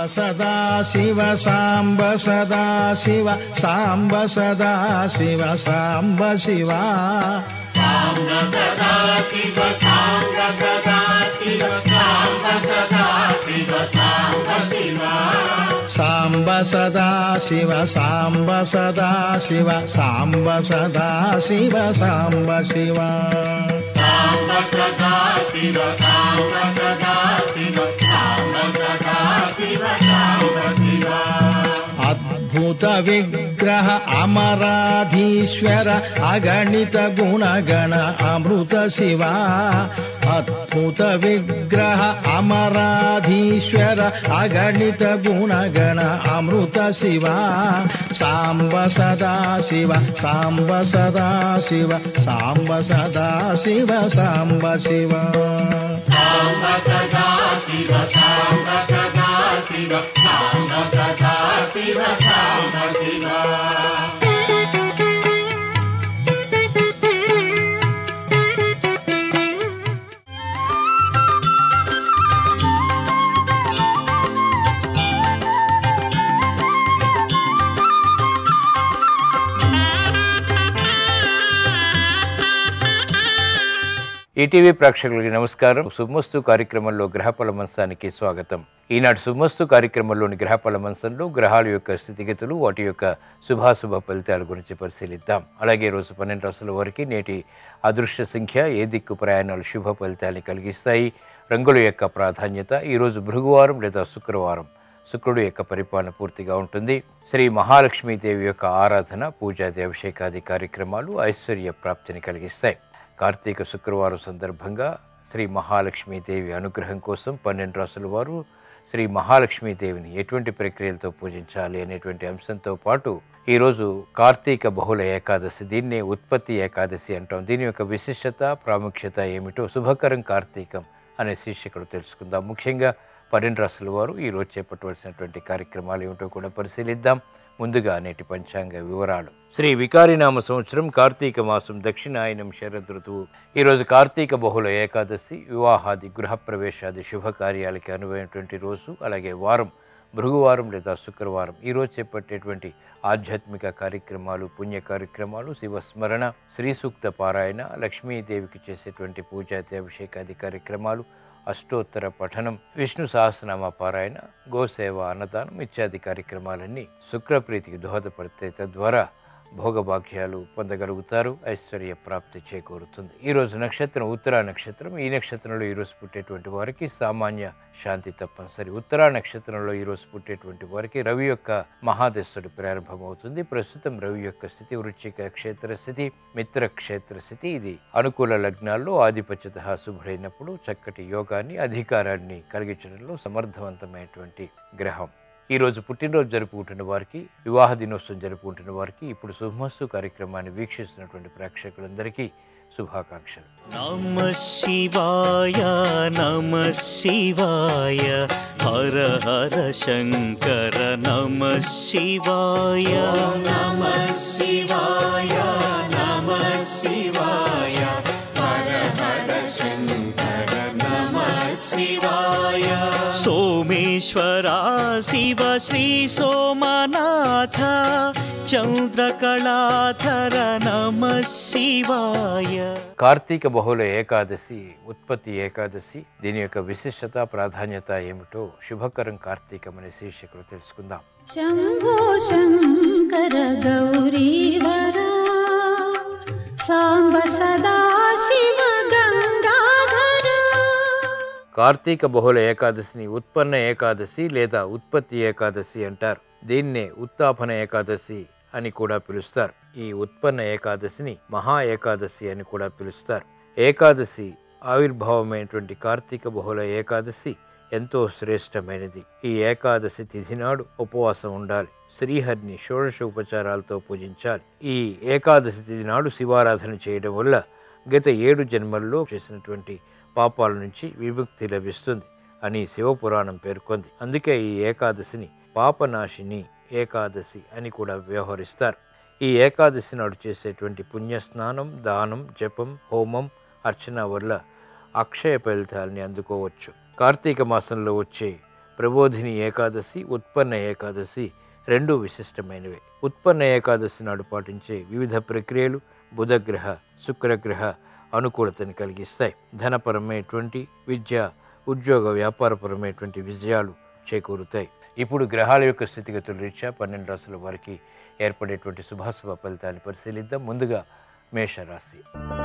సదా శివ సాంబ సదా శివ సాంబ సదా శివ సాంబ శివ సాంబ సదా శివ సాంబ సదా శివ సాంబ సదా శివ సాంబ శివ సాంబ సదా శివ సాంబ సదా శివ సాంబ సదా శివ సాంబ శివ సాంబ సదా శివ సాంబ సదా శివ సాంబ సదా శివ సాంబ శివ అద్భుత విగ్రహ అమరాధీశ్వర అగణిత గుణగణ అమృత శివ అద్భుత విగ్రహ అమరాధీశ్వర అగణిత గుణగణ అమృత శివ సాంబ సదా శివ సాంబ సదా శివ సాంబ సదా శివ సాంబ శివ సాంబ సదా శివ సాంబ సదా శివ సాంబ సదా శివ సాంబ శివ ఈటీవీ ప్రేక్షకులకి నమస్కారం శుభమస్తు కార్యక్రమంలో గ్రహఫల మంచానికి స్వాగతం ఈనాటి శుభమస్తు కార్యక్రమంలోని గ్రహఫల మంచంలో గ్రహాల యొక్క స్థితిగతులు వాటి యొక్క శుభాశుభ ఫలితాల గురించి పరిశీలిద్దాం అలాగే రోజు పన్నెండు రాసుల వరకు నేటి అదృష్ట సంఖ్య ఏ దిక్కు ప్రయాణాలు శుభ ఫలితాన్ని కలిగిస్తాయి రంగుల యొక్క ప్రాధాన్యత ఈరోజు భృగువారం లేదా శుక్రవారం శుక్రుడు యొక్క పరిపాలన పూర్తిగా ఉంటుంది శ్రీ మహాలక్ష్మీదేవి యొక్క ఆరాధన పూజాది అభిషేకాది కార్యక్రమాలు ఐశ్వర్య ప్రాప్తిని కలిగిస్తాయి కార్తీక శుక్రవారం సందర్భంగా శ్రీ మహాలక్ష్మీదేవి అనుగ్రహం కోసం పన్నెండు రాసుల వారు శ్రీ మహాలక్ష్మీదేవిని ఎటువంటి ప్రక్రియలతో పూజించాలి అనేటువంటి అంశంతో పాటు ఈరోజు కార్తీక బహుళ ఏకాదశి దీన్నే ఉత్పత్తి ఏకాదశి అంటాం దీని యొక్క విశిష్టత ప్రాముఖ్యత ఏమిటో శుభకరం కార్తీకం అనే శీర్షికలు తెలుసుకుందాం ముఖ్యంగా పన్నెండు రాసుల వారు ఈరోజు చేపట్టవలసినటువంటి కార్యక్రమాలు ఏమిటో కూడా పరిశీలిద్దాం ముందుగా నేటి పంచాంగ వివరాలు శ్రీ వికారినామ సంవత్సరం కార్తీక మాసం దక్షిణాయనం శరద్ ఋతువు ఈరోజు కార్తీక బహుళ ఏకాదశి వివాహాది గృహప్రవేశాది శుభకార్యాలకి అనువైనటువంటి రోజు అలాగే వారం భృగువారం లేదా శుక్రవారం ఈరోజు చేపట్టేటువంటి ఆధ్యాత్మిక కార్యక్రమాలు పుణ్య కార్యక్రమాలు శివస్మరణ శ్రీ సూక్త పారాయణ లక్ష్మీదేవికి చేసేటువంటి పూజాది అభిషేకాది కార్యక్రమాలు అష్టోత్తర పఠనం విష్ణు సహస్రనామ పారాయణ గోసేవ అన్నదానం ఇత్యాది కార్యక్రమాలన్నీ శుక్రప్రీతికి దోహదపడతాయి తద్వారా భోగభాగ్యాలు పొందగలుగుతారు ఐశ్వర్య ప్రాప్తి చేకూరుతుంది ఈ రోజు నక్షత్రం ఉత్తరా నక్షత్రం ఈ నక్షత్రంలో ఈరోజు పుట్టేటువంటి వారికి సామాన్య శాంతి తప్పనిసరి ఉత్తరా నక్షత్రంలో ఈరోజు పుట్టేటువంటి వారికి రవి యొక్క మహాదశుడు ప్రారంభమవుతుంది ప్రస్తుతం రవి యొక్క స్థితి వృచ్చిక క్షేత్ర స్థితి మిత్ర క్షేత్ర స్థితి ఇది అనుకూల లగ్నాల్లో ఆధిపత్యత శుభుడైనప్పుడు చక్కటి యోగాన్ని అధికారాన్ని కలిగించడంలో సమర్థవంతమైనటువంటి గ్రహం ఈ రోజు పుట్టినరోజు జరుపుకుంటున్న వారికి వివాహ దినోత్సవం జరుపుకుంటున్న వారికి ఇప్పుడు శుభమస్తు కార్యక్రమాన్ని వీక్షిస్తున్నటువంటి ప్రేక్షకులందరికీ శుభాకాంక్షలు నమ శివాయ నమ శివాయ హర హర శంకర నమ శివాయ నమ శివాయ నమ శివాయ హర హర శంకర నమ శివాయ సోమేశ్వరా శివ శ్రీ సోమనాథ చంద్రకళాధర నమ శివాయ కార్తీక బహుళ ఏకాదశి ఉత్పత్తి ఏకాదశి దీని యొక్క విశిష్టత ప్రాధాన్యత ఏమిటో శుభకరం కార్తీకం అనే శీర్షికలు తెలుసుకుందాం शम्भो शङ्कर गौरीवरा साम्ब सदा शिव गङ्गाधरा కార్తీక బహుళ ఏకాదశిని ఉత్పన్న ఏకాదశి లేదా ఉత్పత్తి ఏకాదశి అంటారు దీన్నే ఉత్తాపన ఏకాదశి అని కూడా పిలుస్తారు ఈ ఉత్పన్న ఏకాదశిని మహా ఏకాదశి అని కూడా పిలుస్తారు ఏకాదశి ఆవిర్భావమైనటువంటి కార్తీక బహుళ ఏకాదశి ఎంతో శ్రేష్టమైనది ఈ ఏకాదశి తిథి నాడు ఉపవాసం ఉండాలి శ్రీహరిని షోడశ ఉపచారాలతో పూజించాలి ఈ ఏకాదశి తిథి నాడు శివారాధన చేయడం వల్ల గత ఏడు జన్మల్లో చేసినటువంటి పాపాల నుంచి విముక్తి లభిస్తుంది అని శివపురాణం పేర్కొంది అందుకే ఈ ఏకాదశిని పాపనాశిని ఏకాదశి అని కూడా వ్యవహరిస్తారు ఈ ఏకాదశి నాడు చేసేటువంటి పుణ్యస్నానం దానం జపం హోమం అర్చన వల్ల అక్షయ ఫలితాలని అందుకోవచ్చు కార్తీక మాసంలో వచ్చే ప్రబోధిని ఏకాదశి ఉత్పన్న ఏకాదశి రెండు విశిష్టమైనవి ఉత్పన్న ఏకాదశి నాడు పాటించే వివిధ ప్రక్రియలు బుధగ్రహ శుక్రగ్రహ అనుకూలతని కలిగిస్తాయి ధనపరమైనటువంటి విద్య ఉద్యోగ వ్యాపారపరమైనటువంటి విజయాలు చేకూరుతాయి ఇప్పుడు గ్రహాల యొక్క స్థితిగతుల రీత్యా పన్నెండు రాసుల వారికి ఏర్పడేటువంటి శుభాశుభ ఫలితాన్ని పరిశీలిద్దాం ముందుగా మేషరాశి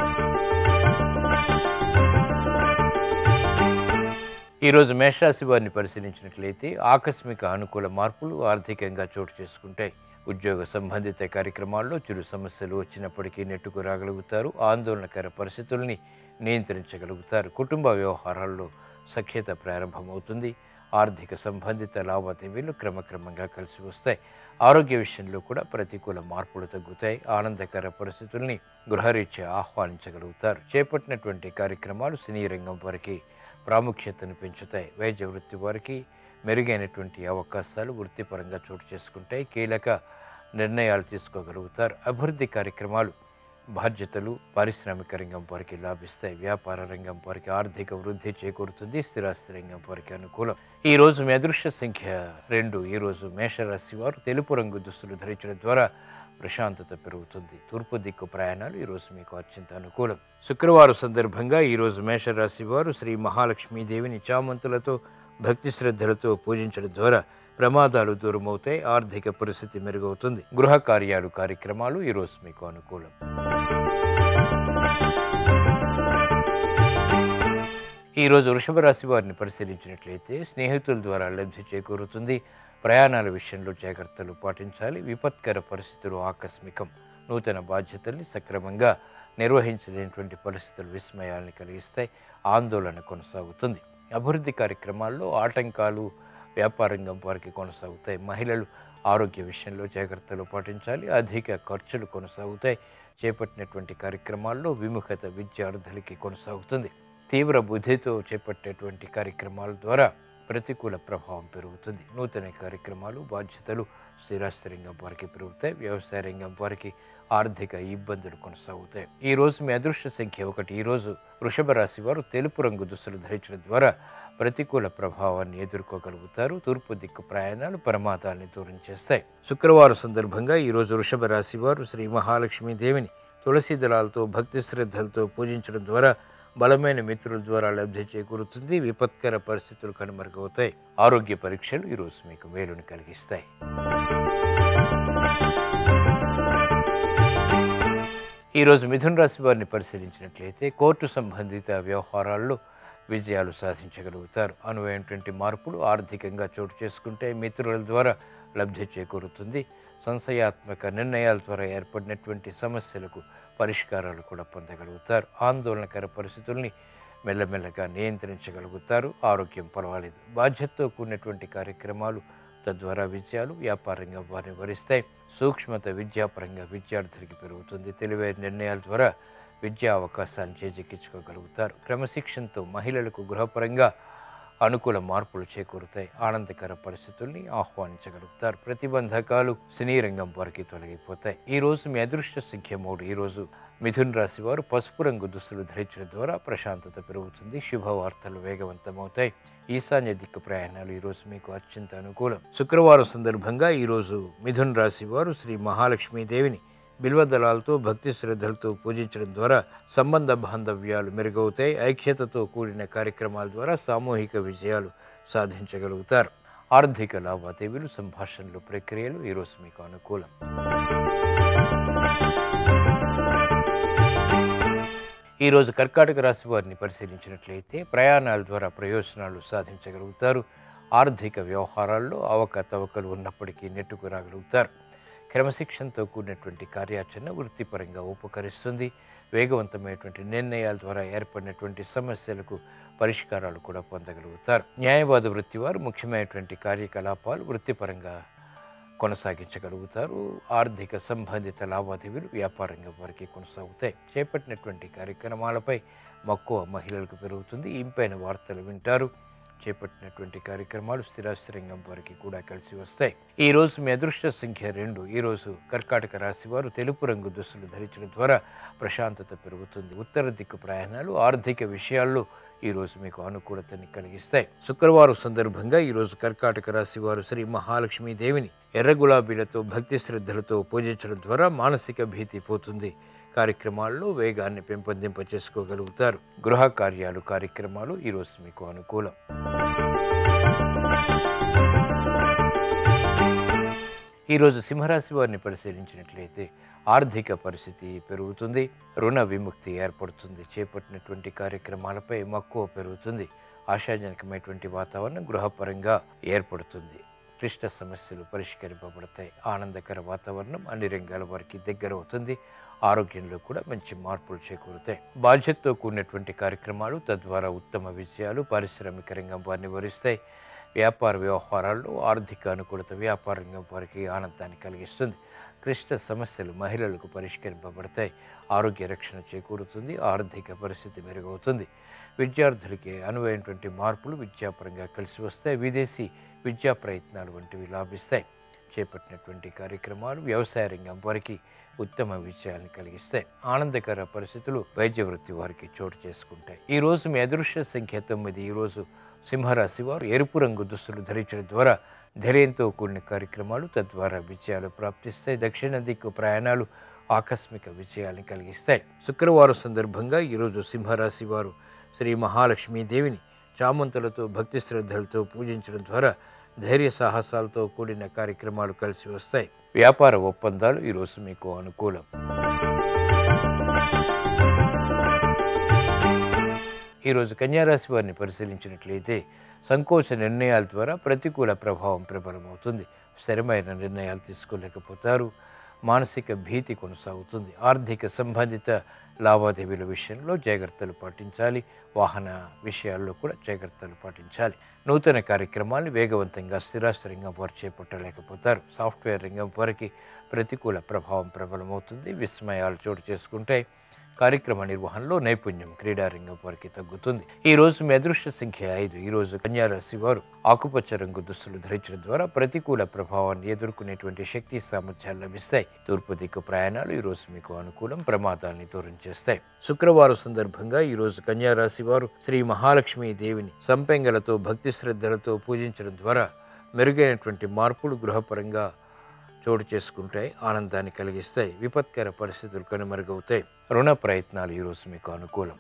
ఈరోజు మేషరాశి వారిని పరిశీలించినట్లయితే ఆకస్మిక అనుకూల మార్పులు ఆర్థికంగా చోటు చేసుకుంటాయి ఉద్యోగ సంబంధిత కార్యక్రమాల్లో చిరు సమస్యలు వచ్చినప్పటికీ నెట్టుకు రాగలుగుతారు ఆందోళనకర పరిస్థితుల్ని నియంత్రించగలుగుతారు కుటుంబ వ్యవహారాల్లో సఖ్యత ప్రారంభమవుతుంది ఆర్థిక సంబంధిత లావాదేవీలు క్రమక్రమంగా కలిసి వస్తాయి ఆరోగ్య విషయంలో కూడా ప్రతికూల మార్పులు తగ్గుతాయి ఆనందకర పరిస్థితుల్ని గృహరీత్యా ఆహ్వానించగలుగుతారు చేపట్టినటువంటి కార్యక్రమాలు సినీ రంగం వారికి ప్రాముఖ్యతను పెంచుతాయి వైద్య వృత్తి వారికి మెరుగైనటువంటి అవకాశాలు వృత్తిపరంగా చోటు చేసుకుంటాయి కీలక నిర్ణయాలు తీసుకోగలుగుతారు అభివృద్ధి కార్యక్రమాలు బాధ్యతలు పారిశ్రామిక రంగం వారికి లాభిస్తాయి వ్యాపార రంగం వారికి ఆర్థిక వృద్ధి చేకూరుతుంది స్థిరాస్తి రంగం వారికి అనుకూలం ఈ రోజు మీ అదృష్ట సంఖ్య రెండు ఈ రోజు మేషరాశి వారు తెలుపు రంగు దుస్తులు ధరించడం ద్వారా ప్రశాంతత పెరుగుతుంది తూర్పు దిక్కు ప్రయాణాలు ఈ రోజు మీకు అత్యంత అనుకూలం శుక్రవారం సందర్భంగా ఈ రోజు మేషరాశి వారు శ్రీ మహాలక్ష్మీదేవిని చామంతులతో భక్తి శ్రద్ధలతో పూజించడం ద్వారా ప్రమాదాలు దూరమవుతాయి ఆర్థిక పరిస్థితి మెరుగవుతుంది గృహ కార్యాలు కార్యక్రమాలు ఈ రోజు మీకు అనుకూలం ఈ రోజు వృషభ రాశి వారిని పరిశీలించినట్లయితే స్నేహితుల ద్వారా లబ్ధి చేకూరుతుంది ప్రయాణాల విషయంలో జాగ్రత్తలు పాటించాలి విపత్కర పరిస్థితులు ఆకస్మికం నూతన బాధ్యతల్ని సక్రమంగా నిర్వహించలేనటువంటి పరిస్థితులు విస్మయాల్ని కలిగిస్తాయి ఆందోళన కొనసాగుతుంది అభివృద్ధి కార్యక్రమాల్లో ఆటంకాలు వ్యాపారంగం వారికి కొనసాగుతాయి మహిళలు ఆరోగ్య విషయంలో జాగ్రత్తలు పాటించాలి అధిక ఖర్చులు కొనసాగుతాయి చేపట్టినటువంటి కార్యక్రమాల్లో విముఖత విద్యార్థులకి కొనసాగుతుంది తీవ్ర బుద్ధితో చేపట్టేటువంటి కార్యక్రమాల ద్వారా ప్రతికూల ప్రభావం పెరుగుతుంది నూతన కార్యక్రమాలు బాధ్యతలు స్థిరాస్తి రంగం వారికి పెరుగుతాయి వ్యవసాయ రంగం వారికి ఆర్థిక ఇబ్బందులు కొనసాగుతాయి ఈ రోజు మీ అదృష్ట సంఖ్య ఒకటి ఈ రోజు వృషభ రాశి వారు తెలుపు రంగు దుస్తులు ధరించడం ద్వారా ప్రతికూల ప్రభావాన్ని ఎదుర్కోగలుగుతారు తూర్పు దిక్కు ప్రయాణాలు ప్రమాదాన్ని దూరం చేస్తాయి శుక్రవారం సందర్భంగా ఈ రోజు వృషభ రాశి వారు శ్రీ మహాలక్ష్మీ దేవిని తులసి దళాలతో భక్తి శ్రద్ధలతో పూజించడం ద్వారా బలమైన మిత్రుల ద్వారా లబ్ధి చేకూరుతుంది విపత్కర పరిస్థితులు కనుమరుగవుతాయి ఆరోగ్య పరీక్షలు ఈరోజు మీకు మేలుని కలిగిస్తాయి ఈరోజు మిథున్ రాశి వారిని పరిశీలించినట్లయితే కోర్టు సంబంధిత వ్యవహారాల్లో విజయాలు సాధించగలుగుతారు అనువైనటువంటి మార్పులు ఆర్థికంగా చోటు చేసుకుంటే మిత్రుల ద్వారా లబ్ధి చేకూరుతుంది సంశయాత్మక నిర్ణయాల ద్వారా ఏర్పడినటువంటి సమస్యలకు పరిష్కారాలు కూడా పొందగలుగుతారు ఆందోళనకర పరిస్థితుల్ని మెల్లమెల్లగా నియంత్రించగలుగుతారు ఆరోగ్యం పర్వాలేదు బాధ్యతతో కూడినటువంటి కార్యక్రమాలు తద్వారా విజయాలు వ్యాపారంగా వారిని వరిస్తాయి సూక్ష్మత విద్యాపరంగా విద్యార్థులకి పెరుగుతుంది తెలివైన నిర్ణయాల ద్వారా విద్యా అవకాశాన్ని చేజెక్కించుకోగలుగుతారు క్రమశిక్షణతో మహిళలకు గృహపరంగా అనుకూల మార్పులు చేకూరుతాయి ఆనందకర పరిస్థితుల్ని ఆహ్వానించగలుగుతారు ప్రతిబంధకాలు సినీ రంగం వారికి తొలగిపోతాయి ఈ రోజు మీ అదృష్ట సంఖ్య మూడు ఈ రోజు మిథున్ రాశి వారు పసుపు రంగు దుస్తులు ధరించడం ద్వారా ప్రశాంతత పెరుగుతుంది శుభవార్తలు వేగవంతమవుతాయి ఈశాన్య దిక్కు ప్రయాణాలు ఈ రోజు మీకు అత్యంత అనుకూలం శుక్రవారం సందర్భంగా ఈ రోజు మిథున్ రాశి వారు శ్రీ మహాలక్ష్మీదేవిని బిల్వదళాలతో భక్తి శ్రద్ధలతో పూజించడం ద్వారా సంబంధ బాంధవ్యాలు మెరుగవుతాయి ఐక్యతతో కూడిన కార్యక్రమాల ద్వారా సామూహిక విజయాలు సాధించగలుగుతారు ఆర్థిక లావాదేవీలు సంభాషణలు ప్రక్రియలు ఈరోజు మీకు అనుకూలం ఈరోజు కర్కాటక రాశి వారిని పరిశీలించినట్లయితే ప్రయాణాల ద్వారా ప్రయోజనాలు సాధించగలుగుతారు ఆర్థిక వ్యవహారాల్లో అవకతవకలు ఉన్నప్పటికీ నెట్టుకు రాగలుగుతారు క్రమశిక్షణతో కూడినటువంటి కార్యాచరణ వృత్తిపరంగా ఉపకరిస్తుంది వేగవంతమైనటువంటి నిర్ణయాల ద్వారా ఏర్పడినటువంటి సమస్యలకు పరిష్కారాలు కూడా పొందగలుగుతారు న్యాయవాద వృత్తి వారు ముఖ్యమైనటువంటి కార్యకలాపాలు వృత్తిపరంగా కొనసాగించగలుగుతారు ఆర్థిక సంబంధిత లావాదేవీలు వ్యాపారంగా వారికి కొనసాగుతాయి చేపట్టినటువంటి కార్యక్రమాలపై మక్కువ మహిళలకు పెరుగుతుంది ఇంపైన వార్తలు వింటారు చేపట్టినటువంటి కార్యక్రమాలు స్థిరాస్తిరంగం వారికి కూడా కలిసి వస్తాయి ఈ రోజు మీ అదృష్ట సంఖ్య రెండు ఈ రోజు కర్కాటక రాశి వారు తెలుపు రంగు దుస్తులు ధరించడం ద్వారా ప్రశాంతత పెరుగుతుంది ఉత్తర దిక్కు ప్రయాణాలు ఆర్థిక విషయాల్లో ఈ రోజు మీకు అనుకూలతని కలిగిస్తాయి శుక్రవారం సందర్భంగా ఈ రోజు కర్కాటక రాశి వారు శ్రీ మహాలక్ష్మీ దేవిని ఎర్ర గులాబీలతో భక్తి శ్రద్ధలతో పూజించడం ద్వారా మానసిక భీతి పోతుంది కార్యక్రమాల్లో వేగాన్ని పెంపొందింప చేసుకోగలుగుతారు గృహ కార్యాలు కార్యక్రమాలు ఈరోజు మీకు అనుకూలం ఈరోజు సింహరాశి వారిని పరిశీలించినట్లయితే ఆర్థిక పరిస్థితి పెరుగుతుంది రుణ విముక్తి ఏర్పడుతుంది చేపట్టినటువంటి కార్యక్రమాలపై మక్కువ పెరుగుతుంది ఆశాజనకమైనటువంటి వాతావరణం గృహపరంగా ఏర్పడుతుంది క్లిష్ట సమస్యలు పరిష్కరింపబడతాయి ఆనందకర వాతావరణం అన్ని రంగాల వారికి దగ్గర అవుతుంది ఆరోగ్యంలో కూడా మంచి మార్పులు చేకూరుతాయి బాధ్యతతో కూడినటువంటి కార్యక్రమాలు తద్వారా ఉత్తమ విజయాలు పారిశ్రామిక రంగం వారిని వరిస్తాయి వ్యాపార వ్యవహారాల్లో ఆర్థిక అనుకూలత వ్యాపార రంగం వారికి ఆనందాన్ని కలిగిస్తుంది క్లిష్ట సమస్యలు మహిళలకు పరిష్కరింపబడతాయి ఆరోగ్య రక్షణ చేకూరుతుంది ఆర్థిక పరిస్థితి మెరుగవుతుంది విద్యార్థులకి అనువైనటువంటి మార్పులు విద్యాపరంగా కలిసి వస్తాయి విదేశీ విద్యా ప్రయత్నాలు వంటివి లాభిస్తాయి చేపట్టినటువంటి కార్యక్రమాలు వ్యవసాయ రంగం వారికి ఉత్తమ విజయాలను కలిగిస్తాయి ఆనందకర పరిస్థితులు వైద్య వృత్తి వారికి చోటు చేసుకుంటాయి ఈ రోజు మీ అదృశ్య సంఖ్య తొమ్మిది ఈ రోజు సింహరాశి వారు ఎరుపు రంగు దుస్తులు ధరించడం ద్వారా ధైర్యంతో కూడిన కార్యక్రమాలు తద్వారా విజయాలు ప్రాప్తిస్తాయి దక్షిణ దిక్కు ప్రయాణాలు ఆకస్మిక విజయాలను కలిగిస్తాయి శుక్రవారం సందర్భంగా ఈరోజు సింహరాశి వారు శ్రీ మహాలక్ష్మీదేవిని చామంతులతో భక్తి శ్రద్ధలతో పూజించడం ద్వారా ధైర్య సాహసాలతో కూడిన కార్యక్రమాలు కలిసి వస్తాయి వ్యాపార ఒప్పందాలు ఈరోజు మీకు అనుకూలం ఈరోజు కన్యారాశి వారిని పరిశీలించినట్లయితే సంకోచ నిర్ణయాల ద్వారా ప్రతికూల ప్రభావం ప్రబలమవుతుంది స్థిరమైన నిర్ణయాలు తీసుకోలేకపోతారు మానసిక భీతి కొనసాగుతుంది ఆర్థిక సంబంధిత లావాదేవీల విషయంలో జాగ్రత్తలు పాటించాలి వాహన విషయాల్లో కూడా జాగ్రత్తలు పాటించాలి నూతన కార్యక్రమాలు వేగవంతంగా స్థిరాస్తి రంగం వారు చేపట్టలేకపోతారు సాఫ్ట్వేర్ రంగం వారికి ప్రతికూల ప్రభావం ప్రబలమవుతుంది విస్మయాలు చోటు చేసుకుంటాయి కార్యక్రమ నిర్వహణలో నైపుణ్యం క్రీడారంగం వారికి తగ్గుతుంది ఈ రోజు మీ అదృష్ట సంఖ్య ఐదు ఈ రోజు కన్యారాశి వారు ఆకుపచ్చ రంగు దుస్తులు ధరించడం ద్వారా ప్రతికూల ప్రభావాన్ని ఎదుర్కొనేటువంటి శక్తి సామర్థ్యాలు లభిస్తాయి తూర్పు దిక్కు ప్రయాణాలు ఈ రోజు మీకు అనుకూలం ప్రమాదాల్ని దూరం చేస్తాయి శుక్రవారం సందర్భంగా ఈ రోజు కన్యారాశి వారు శ్రీ మహాలక్ష్మీ దేవిని సంపెంగలతో భక్తి శ్రద్ధలతో పూజించడం ద్వారా మెరుగైనటువంటి మార్పులు గృహపరంగా చోటు చేసుకుంటాయి ఆనందాన్ని కలిగిస్తాయి విపత్కర పరిస్థితులు కనుమరుగవుతాయి రుణ ప్రయత్నాలు ఈరోజు మీకు అనుకూలం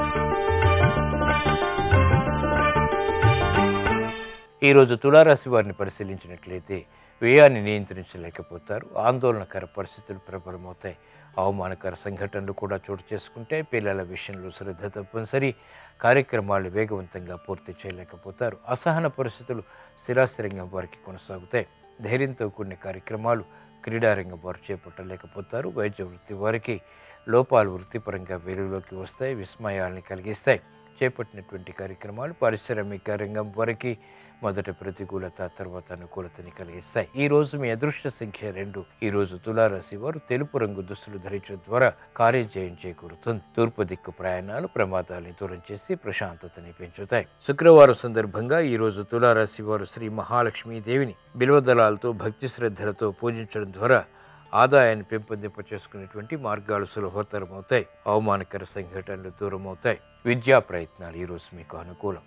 ఈరోజు తులారాశి వారిని పరిశీలించినట్లయితే వ్యయాన్ని నియంత్రించలేకపోతారు ఆందోళనకర పరిస్థితులు ప్రబలమవుతాయి అవమానకర సంఘటనలు కూడా చోటు చేసుకుంటే పిల్లల విషయంలో శ్రద్ధ తప్పనిసరి కార్యక్రమాలు వేగవంతంగా పూర్తి చేయలేకపోతారు అసహన పరిస్థితులు స్థిరాస్థిరంగం వారికి కొనసాగుతాయి ధైర్యంతో కూడిన కార్యక్రమాలు క్రీడారంగం వారు చేపట్టలేకపోతారు వైద్య వృత్తి వారికి లోపాలు వృత్తిపరంగా వెలుగులోకి వస్తాయి విస్మయాల్ని కలిగిస్తాయి చేపట్టినటువంటి కార్యక్రమాలు పారిశ్రామిక రంగం వారికి మొదట ప్రతికూలత తర్వాత అనుకూలతని కలిగిస్తాయి ఈ రోజు మీ అదృష్ట సంఖ్య రెండు ఈ రోజు తులారాశి వారు తెలుపు రంగు దుస్తులు ధరించడం ద్వారా కార్యజయం చేకూరుతుంది తూర్పు దిక్కు ప్రయాణాలు ప్రమాదాలని దూరం చేసి ప్రశాంతతని పెంచుతాయి శుక్రవారం సందర్భంగా ఈ రోజు తులారాశి వారు శ్రీ మహాలక్ష్మీ దేవిని బిల్వదళాలతో భక్తి శ్రద్ధలతో పూజించడం ద్వారా ఆదాయాన్ని పెంపొందింప చేసుకునేటువంటి మార్గాలు సులభతరం అవుతాయి అవమానకర సంఘటనలు దూరం అవుతాయి విద్యా ప్రయత్నాలు ఈరోజు మీకు అనుకూలం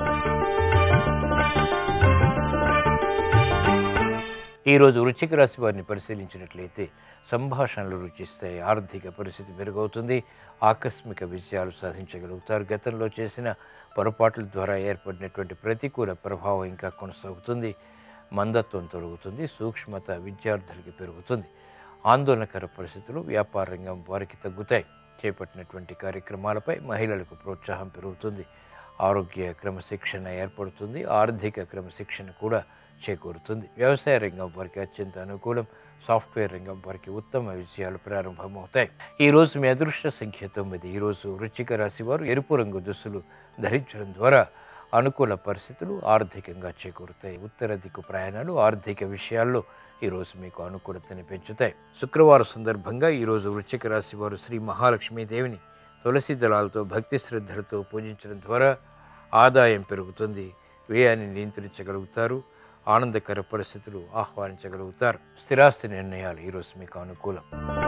ఈరోజు వృశ్చిక రాశి వారిని పరిశీలించినట్లయితే సంభాషణలు రుచిస్తాయి ఆర్థిక పరిస్థితి మెరుగవుతుంది ఆకస్మిక విజయాలు సాధించగలుగుతారు గతంలో చేసిన పొరపాట్ల ద్వారా ఏర్పడినటువంటి ప్రతికూల ప్రభావం ఇంకా కొనసాగుతుంది మందత్వం తొలగుతుంది సూక్ష్మత విద్యార్థులకి పెరుగుతుంది ఆందోళనకర పరిస్థితులు వ్యాపార రంగం వారికి తగ్గుతాయి చేపట్టినటువంటి కార్యక్రమాలపై మహిళలకు ప్రోత్సాహం పెరుగుతుంది ఆరోగ్య క్రమశిక్షణ ఏర్పడుతుంది ఆర్థిక క్రమశిక్షణ కూడా చేకూరుతుంది వ్యవసాయ రంగం వారికి అత్యంత అనుకూలం సాఫ్ట్వేర్ రంగం వారికి ఉత్తమ విజయాలు ప్రారంభమవుతాయి ఈ రోజు మీ అదృష్ట సంఖ్య తొమ్మిది ఈ రోజు వృశ్చిక రాశి వారు ఎరుపు రంగు దుస్తులు ధరించడం ద్వారా అనుకూల పరిస్థితులు ఆర్థికంగా చేకూరుతాయి ఉత్తర దిక్కు ప్రయాణాలు ఆర్థిక విషయాల్లో ఈరోజు మీకు అనుకూలతని పెంచుతాయి శుక్రవారం సందర్భంగా ఈరోజు వృశ్చిక రాశి వారు శ్రీ మహాలక్ష్మీ దేవిని తులసి దళాలతో భక్తి శ్రద్ధలతో పూజించడం ద్వారా ఆదాయం పెరుగుతుంది వ్యయాన్ని నియంత్రించగలుగుతారు ఆనందకర పరిస్థితులు ఆహ్వానించగలుగుతారు స్థిరాస్తి నిర్ణయాలు ఈరోజు మీకు అనుకూలం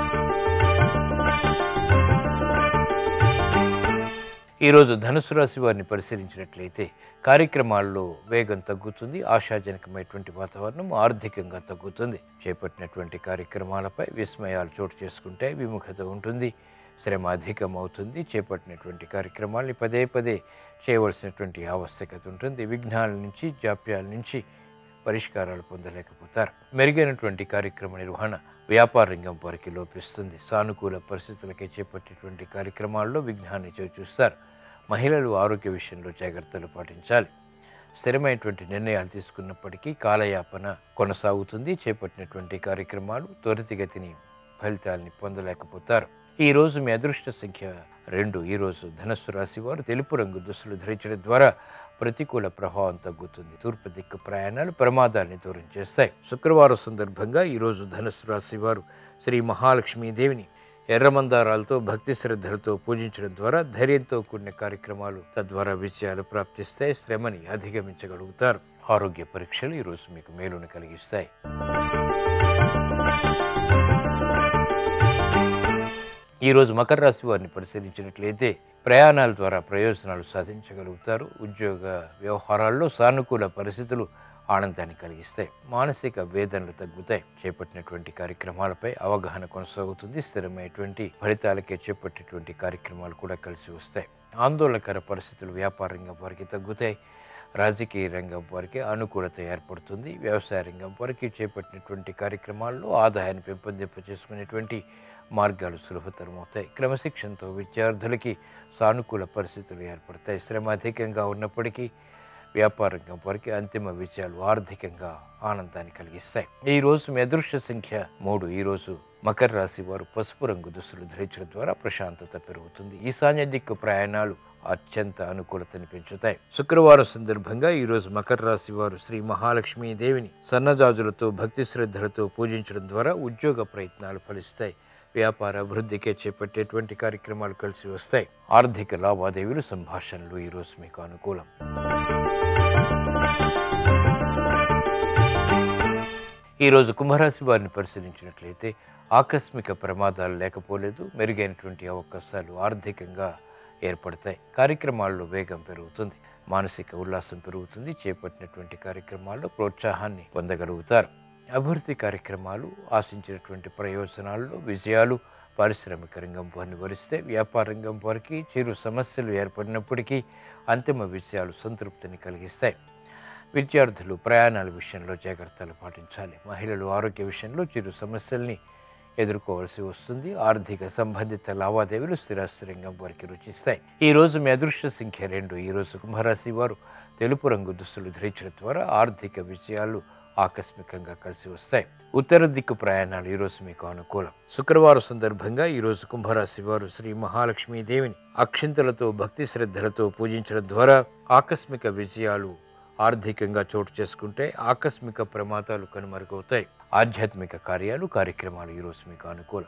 ఈరోజు ధనుసు రాశి వారిని పరిశీలించినట్లయితే కార్యక్రమాల్లో వేగం తగ్గుతుంది ఆశాజనకమైనటువంటి వాతావరణం ఆర్థికంగా తగ్గుతుంది చేపట్టినటువంటి కార్యక్రమాలపై విస్మయాలు చోటు చేసుకుంటే విముఖత ఉంటుంది శ్రమ అధికం అవుతుంది చేపట్టినటువంటి కార్యక్రమాల్ని పదే పదే చేయవలసినటువంటి ఆవశ్యకత ఉంటుంది విఘ్నాల నుంచి జాప్యాల నుంచి పరిష్కారాలు పొందలేకపోతారు మెరుగైనటువంటి కార్యక్రమ నిర్వహణ వ్యాపార రంగం వారికి లోపిస్తుంది సానుకూల పరిస్థితులకే చేపట్టేటువంటి కార్యక్రమాల్లో విఘ్నాన్ని చూస్తారు మహిళలు ఆరోగ్య విషయంలో జాగ్రత్తలు పాటించాలి స్థిరమైనటువంటి నిర్ణయాలు తీసుకున్నప్పటికీ కాలయాపన కొనసాగుతుంది చేపట్టినటువంటి కార్యక్రమాలు త్వరితగతిని ఫలితాలని పొందలేకపోతారు ఈ రోజు మీ అదృష్ట సంఖ్య రెండు ఈ రోజు ధనస్సు రాశి వారు తెలుపు రంగు దుస్తులు ధరించడం ద్వారా ప్రతికూల ప్రభావం తగ్గుతుంది తూర్పు దిక్కు ప్రయాణాలు ప్రమాదాన్ని దూరం చేస్తాయి శుక్రవారం సందర్భంగా ఈ రోజు ధనస్సు రాశి వారు శ్రీ మహాలక్ష్మీదేవిని ఎర్రమందారాలతో భక్తి శ్రద్ధలతో పూజించడం ద్వారా ధైర్యంతో కూడిన కార్యక్రమాలు తద్వారా విజయాలు ప్రాప్తిస్తాయి శ్రమని అధిగమించగలుగుతారు ఆరోగ్య పరీక్షలు ఈరోజు మీకు మేలును కలిగిస్తాయి ఈరోజు మకర రాశి వారిని పరిశీలించినట్లయితే ప్రయాణాల ద్వారా ప్రయోజనాలు సాధించగలుగుతారు ఉద్యోగ వ్యవహారాల్లో సానుకూల పరిస్థితులు ఆనందాన్ని కలిగిస్తాయి మానసిక వేదనలు తగ్గుతాయి చేపట్టినటువంటి కార్యక్రమాలపై అవగాహన కొనసాగుతుంది స్థిరమైనటువంటి ఫలితాలకే చేపట్టేటువంటి కార్యక్రమాలు కూడా కలిసి వస్తాయి ఆందోళనకర పరిస్థితులు వ్యాపార రంగం వారికి తగ్గుతాయి రాజకీయ రంగం వారికి అనుకూలత ఏర్పడుతుంది వ్యవసాయ రంగం వారికి చేపట్టినటువంటి కార్యక్రమాల్లో ఆదాయాన్ని పెంపొందింప చేసుకునేటువంటి మార్గాలు సులభతరం అవుతాయి క్రమశిక్షణతో విద్యార్థులకి సానుకూల పరిస్థితులు ఏర్పడతాయి శ్రమ అధికంగా ఉన్నప్పటికీ వ్యాపార రంగం వారికి అంతిమ విజయాలు ఆర్థికంగా ఆనందాన్ని కలిగిస్తాయి ఈ రోజు మీ అదృష్ట సంఖ్య మూడు ఈ రోజు మకర రాశి వారు పసుపు రంగు దుస్తులు ధరించడం ద్వారా ప్రశాంతత పెరుగుతుంది ఈశాన్య దిక్కు ప్రయాణాలు అత్యంత అనుకూలతని పెంచుతాయి శుక్రవారం సందర్భంగా ఈ రోజు మకర రాశి వారు శ్రీ మహాలక్ష్మీ దేవిని సన్నజాజులతో భక్తి శ్రద్ధలతో పూజించడం ద్వారా ఉద్యోగ ప్రయత్నాలు ఫలిస్తాయి వ్యాపార అభివృద్ధికే చేపట్టేటువంటి కార్యక్రమాలు కలిసి వస్తాయి ఆర్థిక లావాదేవీలు సంభాషణలు ఈరోజు మీకు అనుకూలం ఈరోజు కుంభరాశి వారిని పరిశీలించినట్లయితే ఆకస్మిక ప్రమాదాలు లేకపోలేదు మెరుగైనటువంటి అవకాశాలు ఆర్థికంగా ఏర్పడతాయి కార్యక్రమాల్లో వేగం పెరుగుతుంది మానసిక ఉల్లాసం పెరుగుతుంది చేపట్టినటువంటి కార్యక్రమాల్లో ప్రోత్సాహాన్ని పొందగలుగుతారు అభివృద్ధి కార్యక్రమాలు ఆశించినటువంటి ప్రయోజనాల్లో విజయాలు పారిశ్రామిక రంగం వారిని వరిస్తే వ్యాపార రంగం వారికి చిరు సమస్యలు ఏర్పడినప్పటికీ అంతిమ విజయాలు సంతృప్తిని కలిగిస్తాయి విద్యార్థులు ప్రయాణాల విషయంలో జాగ్రత్తలు పాటించాలి మహిళలు ఆరోగ్య విషయంలో చిరు సమస్యల్ని ఎదుర్కోవాల్సి వస్తుంది ఆర్థిక సంబంధిత లావాదేవీలు స్థిరాస్తి రంగం వారికి రుచిస్తాయి ఈ రోజు మీ అదృష్ట సంఖ్య రెండు ఈ రోజు కుంభరాశి వారు తెలుపు రంగు దుస్తులు ధరించడం ద్వారా ఆర్థిక విజయాలు ఆకస్మికంగా కలిసి వస్తాయి ఉత్తర దిక్కు ప్రయాణాలు ఈరోజు మీకు అనుకూలం శుక్రవారం సందర్భంగా ఈరోజు కుంభరాశి వారు శ్రీ మహాలక్ష్మీ దేవిని అక్షింతలతో భక్తి శ్రద్ధలతో పూజించడం ద్వారా ఆకస్మిక విజయాలు ఆర్థికంగా చోటు చేసుకుంటే ఆకస్మిక ప్రమాదాలు కనుమరుగవుతాయి ఆధ్యాత్మిక కార్యాలు కార్యక్రమాలు ఈరోజు మీకు అనుకూలం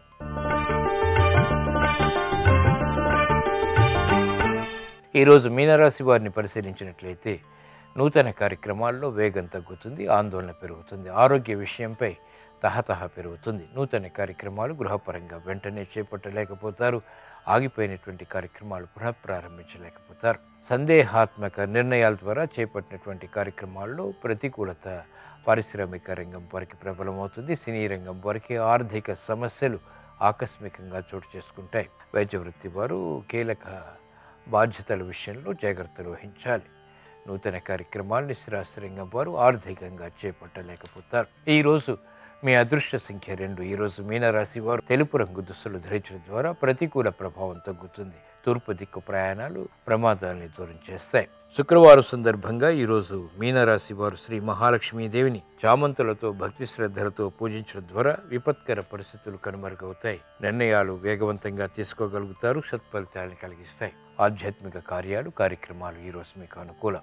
ఈరోజు మీనరాశి వారిని పరిశీలించినట్లయితే నూతన కార్యక్రమాల్లో వేగం తగ్గుతుంది ఆందోళన పెరుగుతుంది ఆరోగ్య విషయంపై తహతహ పెరుగుతుంది నూతన కార్యక్రమాలు గృహపరంగా వెంటనే చేపట్టలేకపోతారు ఆగిపోయినటువంటి కార్యక్రమాలు పునఃప్రారంభించలేకపోతారు సందేహాత్మక నిర్ణయాల ద్వారా చేపట్టినటువంటి కార్యక్రమాల్లో ప్రతికూలత పారిశ్రామిక రంగం వారికి ప్రబలమవుతుంది సినీ రంగం వారికి ఆర్థిక సమస్యలు ఆకస్మికంగా చోటు చేసుకుంటాయి వైద్య వృత్తి వారు కీలక బాధ్యతల విషయంలో జాగ్రత్తలు వహించాలి నూతన కార్యక్రమాల్ని స్థిరాస్త్రంగం వారు ఆర్థికంగా చేపట్టలేకపోతారు ఈరోజు మీ అదృష్ట సంఖ్య రెండు ఈరోజు మీనరాశి వారు తెలుపు రంగు దుస్తులు ధరించడం ద్వారా ప్రతికూల ప్రభావం తగ్గుతుంది తూర్పు దిక్కు ప్రయాణాలు ప్రమాదాలని దూరం చేస్తాయి శుక్రవారం సందర్భంగా ఈరోజు మీనరాశి వారు శ్రీ మహాలక్ష్మీదేవిని చామంతులతో భక్తి శ్రద్ధలతో పూజించడం ద్వారా విపత్కర పరిస్థితులు కనుమరుగవుతాయి నిర్ణయాలు వేగవంతంగా తీసుకోగలుగుతారు సత్ఫలితాలను కలిగిస్తాయి ఆధ్యాత్మిక కార్యాలు కార్యక్రమాలు ఈరోజు మీకు అనుకూలం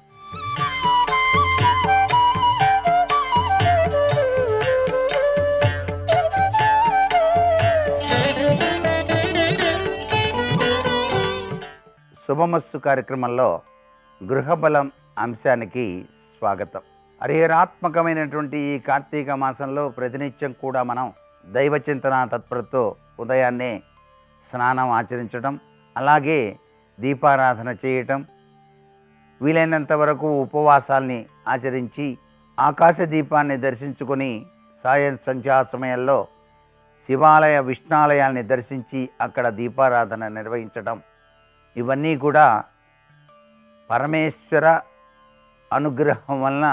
శుభమస్సు కార్యక్రమంలో గృహబలం అంశానికి స్వాగతం హరిహరాత్మకమైనటువంటి ఈ కార్తీక మాసంలో ప్రతినిత్యం కూడా మనం దైవ చింతన తత్పరతో ఉదయాన్నే స్నానం ఆచరించడం అలాగే దీపారాధన చేయటం వీలైనంత వరకు ఉపవాసాల్ని ఆచరించి ఆకాశ దీపాన్ని దర్శించుకొని సాయం సంధ్యా సమయంలో శివాలయ విష్ణాలయాల్ని దర్శించి అక్కడ దీపారాధన నిర్వహించడం ఇవన్నీ కూడా పరమేశ్వర అనుగ్రహం వలన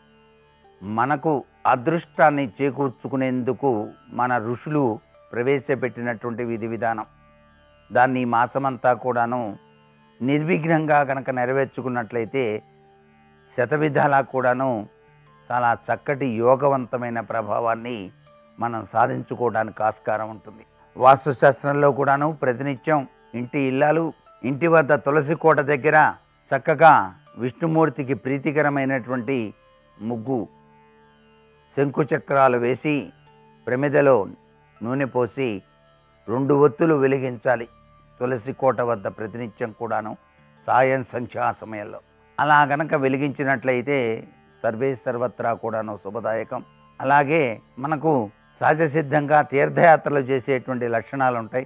మనకు అదృష్టాన్ని చేకూర్చుకునేందుకు మన ఋషులు ప్రవేశపెట్టినటువంటి విధి విధానం దాన్ని ఈ మాసమంతా కూడాను నిర్విఘ్నంగా కనుక నెరవేర్చుకున్నట్లయితే శతవిధాలా కూడాను చాలా చక్కటి యోగవంతమైన ప్రభావాన్ని మనం సాధించుకోవడానికి ఆస్కారం ఉంటుంది వాస్తుశాస్త్రంలో కూడాను ప్రతినిత్యం ఇంటి ఇల్లాలు ఇంటి వద్ద తులసి కోట దగ్గర చక్కగా విష్ణుమూర్తికి ప్రీతికరమైనటువంటి ముగ్గు శంకుచక్రాలు వేసి ప్రమిదలో నూనె పోసి రెండు ఒత్తులు వెలిగించాలి తులసి కోట వద్ద ప్రతినిత్యం కూడాను సాయం సంధ్యా సమయంలో అలా గనక వెలిగించినట్లయితే సర్వే సర్వత్రా కూడాను శుభదాయకం అలాగే మనకు సహజసిద్ధంగా తీర్థయాత్రలు చేసేటువంటి లక్షణాలు ఉంటాయి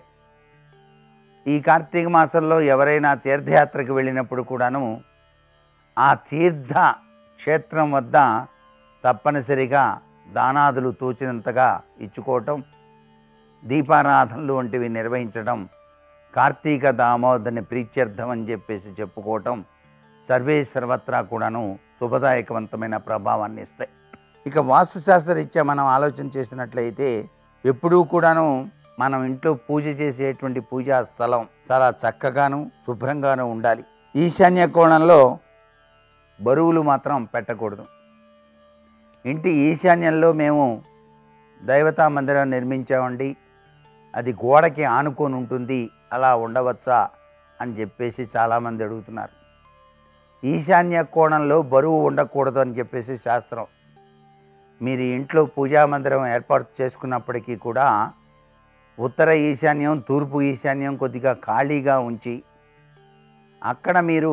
ఈ కార్తీక మాసంలో ఎవరైనా తీర్థయాత్రకు వెళ్ళినప్పుడు కూడాను ఆ తీర్థ క్షేత్రం వద్ద తప్పనిసరిగా దానాదులు తోచినంతగా ఇచ్చుకోవటం దీపారాధనలు వంటివి నిర్వహించడం కార్తీక దామోదరిని ప్రీత్యర్థం అని చెప్పేసి చెప్పుకోవటం సర్వే సర్వత్రా కూడాను శుభదాయకవంతమైన ప్రభావాన్ని ఇస్తాయి ఇక వాస్తుశాస్త్రరీత్యా మనం ఆలోచన చేసినట్లయితే ఎప్పుడూ కూడాను మనం ఇంట్లో పూజ చేసేటువంటి పూజా స్థలం చాలా చక్కగాను శుభ్రంగాను ఉండాలి ఈశాన్య కోణంలో బరువులు మాత్రం పెట్టకూడదు ఇంటి ఈశాన్యంలో మేము దైవతా మందిరం నిర్మించామండి అది గోడకి ఆనుకొని ఉంటుంది అలా ఉండవచ్చా అని చెప్పేసి చాలామంది అడుగుతున్నారు ఈశాన్య కోణంలో బరువు ఉండకూడదు అని చెప్పేసి శాస్త్రం మీరు ఇంట్లో పూజా మందిరం ఏర్పాటు చేసుకున్నప్పటికీ కూడా ఉత్తర ఈశాన్యం తూర్పు ఈశాన్యం కొద్దిగా ఖాళీగా ఉంచి అక్కడ మీరు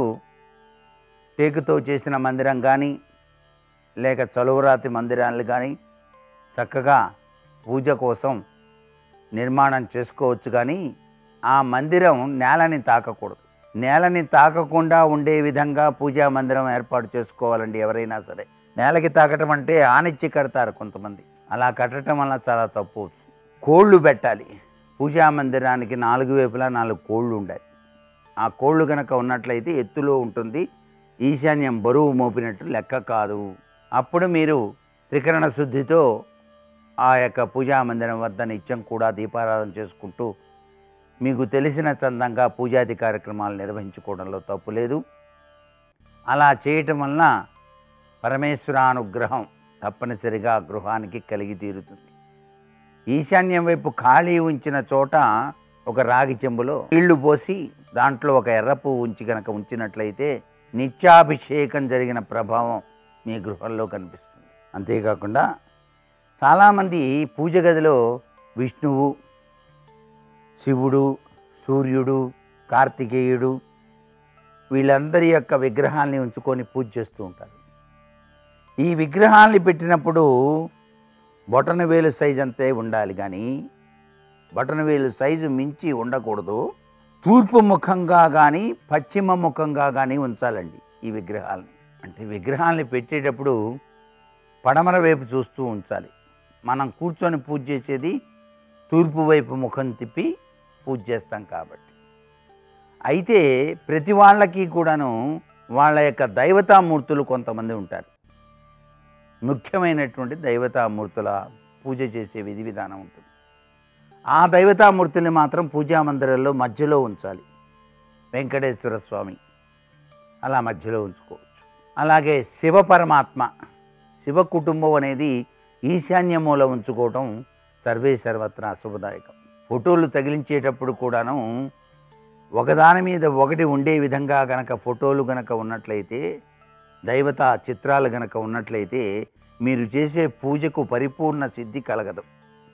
టేకుతో చేసిన మందిరం కానీ లేక చలువరాతి మందిరాలు కానీ చక్కగా పూజ కోసం నిర్మాణం చేసుకోవచ్చు కానీ ఆ మందిరం నేలని తాకకూడదు నేలని తాకకుండా ఉండే విధంగా పూజా మందిరం ఏర్పాటు చేసుకోవాలండి ఎవరైనా సరే నేలకి తాకటం అంటే ఆనిచ్చి కడతారు కొంతమంది అలా కట్టడం వల్ల చాలా తప్పు అవుతుంది. కోళ్ళు పెట్టాలి పూజా మందిరానికి నాలుగు వైపులా నాలుగు కోళ్ళు ఉండాలి ఆ కోళ్ళు కనుక ఉన్నట్లయితే ఎత్తులో ఉంటుంది ఈశాన్యం బరువు మోపినట్టు లెక్క కాదు అప్పుడు మీరు త్రికరణ శుద్ధితో ఆ యొక్క పూజా మందిరం వద్ద నిత్యం కూడా దీపారాధన చేసుకుంటూ మీకు తెలిసిన చందంగా పూజాది కార్యక్రమాలు నిర్వహించుకోవడంలో తప్పు లేదు అలా చేయటం వలన పరమేశ్వరానుగ్రహం తప్పనిసరిగా ఆ గృహానికి కలిగి తీరుతుంది ఈశాన్యం వైపు ఖాళీ ఉంచిన చోట ఒక రాగి చెంబులో నీళ్లు పోసి దాంట్లో ఒక ఎర్ర పువ్వు ఉంచి కనుక ఉంచినట్లయితే నిత్యాభిషేకం జరిగిన ప్రభావం మీ గృహంలో కనిపిస్తుంది అంతేకాకుండా చాలామంది పూజ గదిలో విష్ణువు శివుడు సూర్యుడు కార్తికేయుడు వీళ్ళందరి యొక్క విగ్రహాల్ని ఉంచుకొని పూజ చేస్తూ ఉంటారు ఈ విగ్రహాల్ని పెట్టినప్పుడు బొటన వేలు సైజు అంతే ఉండాలి కానీ బటన్ వేలు సైజు మించి ఉండకూడదు తూర్పు ముఖంగా కానీ పశ్చిమ ముఖంగా కానీ ఉంచాలండి ఈ విగ్రహాలని అంటే విగ్రహాలని పెట్టేటప్పుడు పడమర వైపు చూస్తూ ఉంచాలి మనం కూర్చొని పూజ చేసేది తూర్పు వైపు ముఖం తిప్పి పూజ చేస్తాం కాబట్టి అయితే ప్రతి వాళ్ళకి కూడాను వాళ్ళ యొక్క దైవతామూర్తులు కొంతమంది ఉంటారు ముఖ్యమైనటువంటి దైవతామూర్తుల పూజ చేసే విధి విధానం ఉంటుంది ఆ దైవతామూర్తిని మాత్రం పూజా మందిరంలో మధ్యలో ఉంచాలి వెంకటేశ్వర స్వామి అలా మధ్యలో ఉంచుకోవచ్చు అలాగే శివ పరమాత్మ శివ కుటుంబం అనేది ఈశాన్య మూల ఉంచుకోవటం సర్వే సర్వత్రా శుభదాయకం ఫోటోలు తగిలించేటప్పుడు కూడాను ఒకదాని మీద ఒకటి ఉండే విధంగా గనక ఫోటోలు గనక ఉన్నట్లయితే దైవత చిత్రాలు గనక ఉన్నట్లయితే మీరు చేసే పూజకు పరిపూర్ణ సిద్ధి కలగదు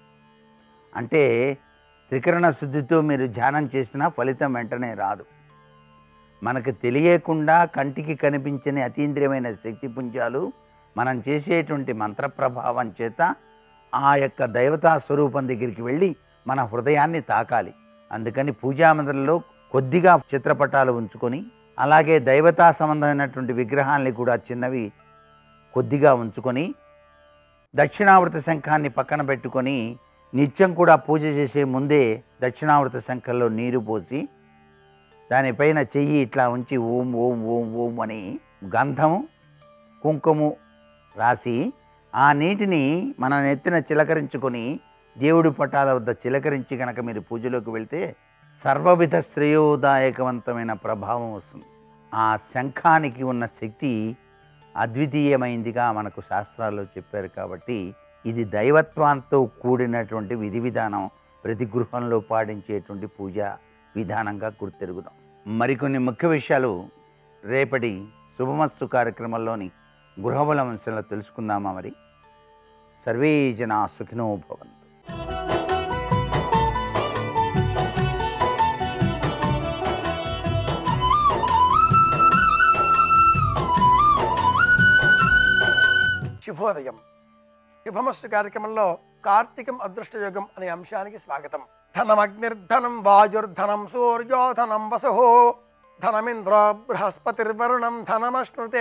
అంటే త్రికరణ శుద్ధితో మీరు ధ్యానం చేసినా ఫలితం వెంటనే రాదు మనకు తెలియకుండా కంటికి కనిపించని అతీంద్రియమైన శక్తి పుంజాలు మనం చేసేటువంటి మంత్ర ప్రభావం చేత ఆ యొక్క దైవతా స్వరూపం దగ్గరికి వెళ్ళి మన హృదయాన్ని తాకాలి అందుకని పూజా మందిరంలో కొద్దిగా చిత్రపటాలు ఉంచుకొని అలాగే దైవతా సంబంధమైనటువంటి విగ్రహాల్ని కూడా చిన్నవి కొద్దిగా ఉంచుకొని దక్షిణావృత శంఖాన్ని పక్కన పెట్టుకొని నిత్యం కూడా పూజ చేసే ముందే దక్షిణావృత శంఖంలో నీరు పోసి దానిపైన చెయ్యి ఇట్లా ఉంచి ఓం ఓం ఓం ఓం అని గంధము కుంకుము రాసి ఆ నీటిని మన నెత్తిన చిలకరించుకొని దేవుడి పటాల వద్ద చిలకరించి కనుక మీరు పూజలోకి వెళ్తే సర్వవిధ శ్రేయోదాయకవంతమైన ప్రభావం వస్తుంది ఆ శంఖానికి ఉన్న శక్తి అద్వితీయమైందిగా మనకు శాస్త్రాల్లో చెప్పారు కాబట్టి ఇది దైవత్వంతో కూడినటువంటి విధి విధానం ప్రతి గృహంలో పాటించేటువంటి పూజా విధానంగా గుర్తెరుగుదాం మరికొన్ని ముఖ్య విషయాలు రేపటి శుభమస్తు కార్యక్రమంలోని గృహబల అంశంలో తెలుసుకుందామా మరి సర్వే జనా సుఖినో భవంతు శుభోదయం శుభమస్సు కార్యక్రమంలో కార్తీకం అదృష్టయోగం అనే అంశానికి స్వాగతం ధనమగ్నిర్ధనం వాజుర్ధనం సూర్యోధనం వసు ధనమింద్ర బృహస్పతిర్వరుణం ధనమశ్నుతే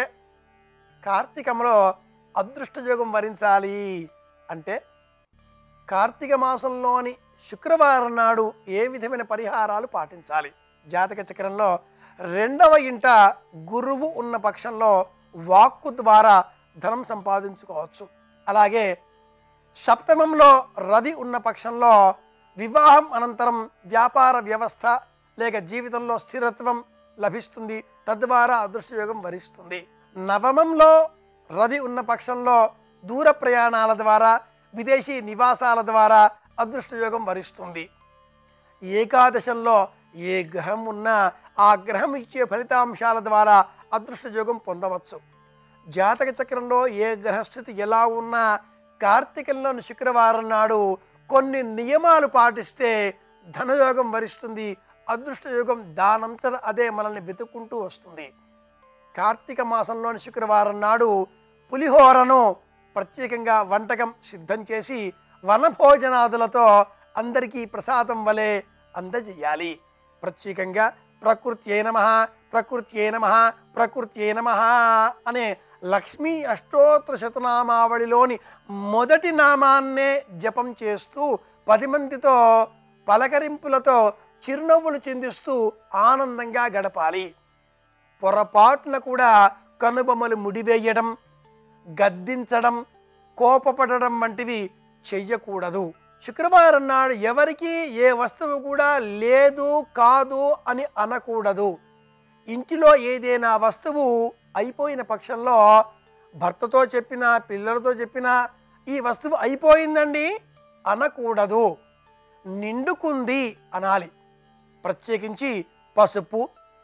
కార్తీకంలో అదృష్టయోగం వరించాలి అంటే కార్తీక మాసంలోని శుక్రవారం నాడు ఏ విధమైన పరిహారాలు పాటించాలి జాతక చక్రంలో రెండవ ఇంట గురువు ఉన్న పక్షంలో వాక్కు ద్వారా ధనం సంపాదించుకోవచ్చు అలాగే సప్తమంలో రవి ఉన్న పక్షంలో వివాహం అనంతరం వ్యాపార వ్యవస్థ లేక జీవితంలో స్థిరత్వం లభిస్తుంది తద్వారా అదృష్టయోగం వరిస్తుంది నవమంలో రవి ఉన్న పక్షంలో దూర ప్రయాణాల ద్వారా విదేశీ నివాసాల ద్వారా అదృష్టయోగం వరిస్తుంది ఏకాదశంలో ఏ గ్రహం ఉన్నా ఆ గ్రహం ఇచ్చే ఫలితాంశాల ద్వారా అదృష్టయోగం పొందవచ్చు జాతక చక్రంలో ఏ గ్రహస్థితి ఎలా ఉన్నా కార్తీకంలోని శుక్రవారం నాడు కొన్ని నియమాలు పాటిస్తే ధనయోగం వరిస్తుంది అదృష్టయోగం దానంతట అదే మనల్ని వెతుక్కుంటూ వస్తుంది కార్తీక మాసంలోని శుక్రవారం నాడు పులిహోరను ప్రత్యేకంగా వంటకం సిద్ధం చేసి వనభోజనాదులతో అందరికీ ప్రసాదం వలె అందజేయాలి ప్రత్యేకంగా ప్రకృత్యే నమ ప్రకృత్యే నమ ప్రకృత్యే నమ అనే లక్ష్మీ అష్టోత్తర శతనామావళిలోని మొదటి నామాన్నే జపం చేస్తూ పది మందితో పలకరింపులతో చిరునవ్వులు చిందిస్తూ ఆనందంగా గడపాలి పొరపాటున కూడా కనుబొమ్మలు ముడివేయడం గద్దించడం కోపపడడం వంటివి చెయ్యకూడదు శుక్రవారం నాడు ఎవరికి ఏ వస్తువు కూడా లేదు కాదు అని అనకూడదు ఇంటిలో ఏదైనా వస్తువు అయిపోయిన పక్షంలో భర్తతో చెప్పినా పిల్లలతో చెప్పినా ఈ వస్తువు అయిపోయిందండి అనకూడదు నిండుకుంది అనాలి ప్రత్యేకించి పసుపు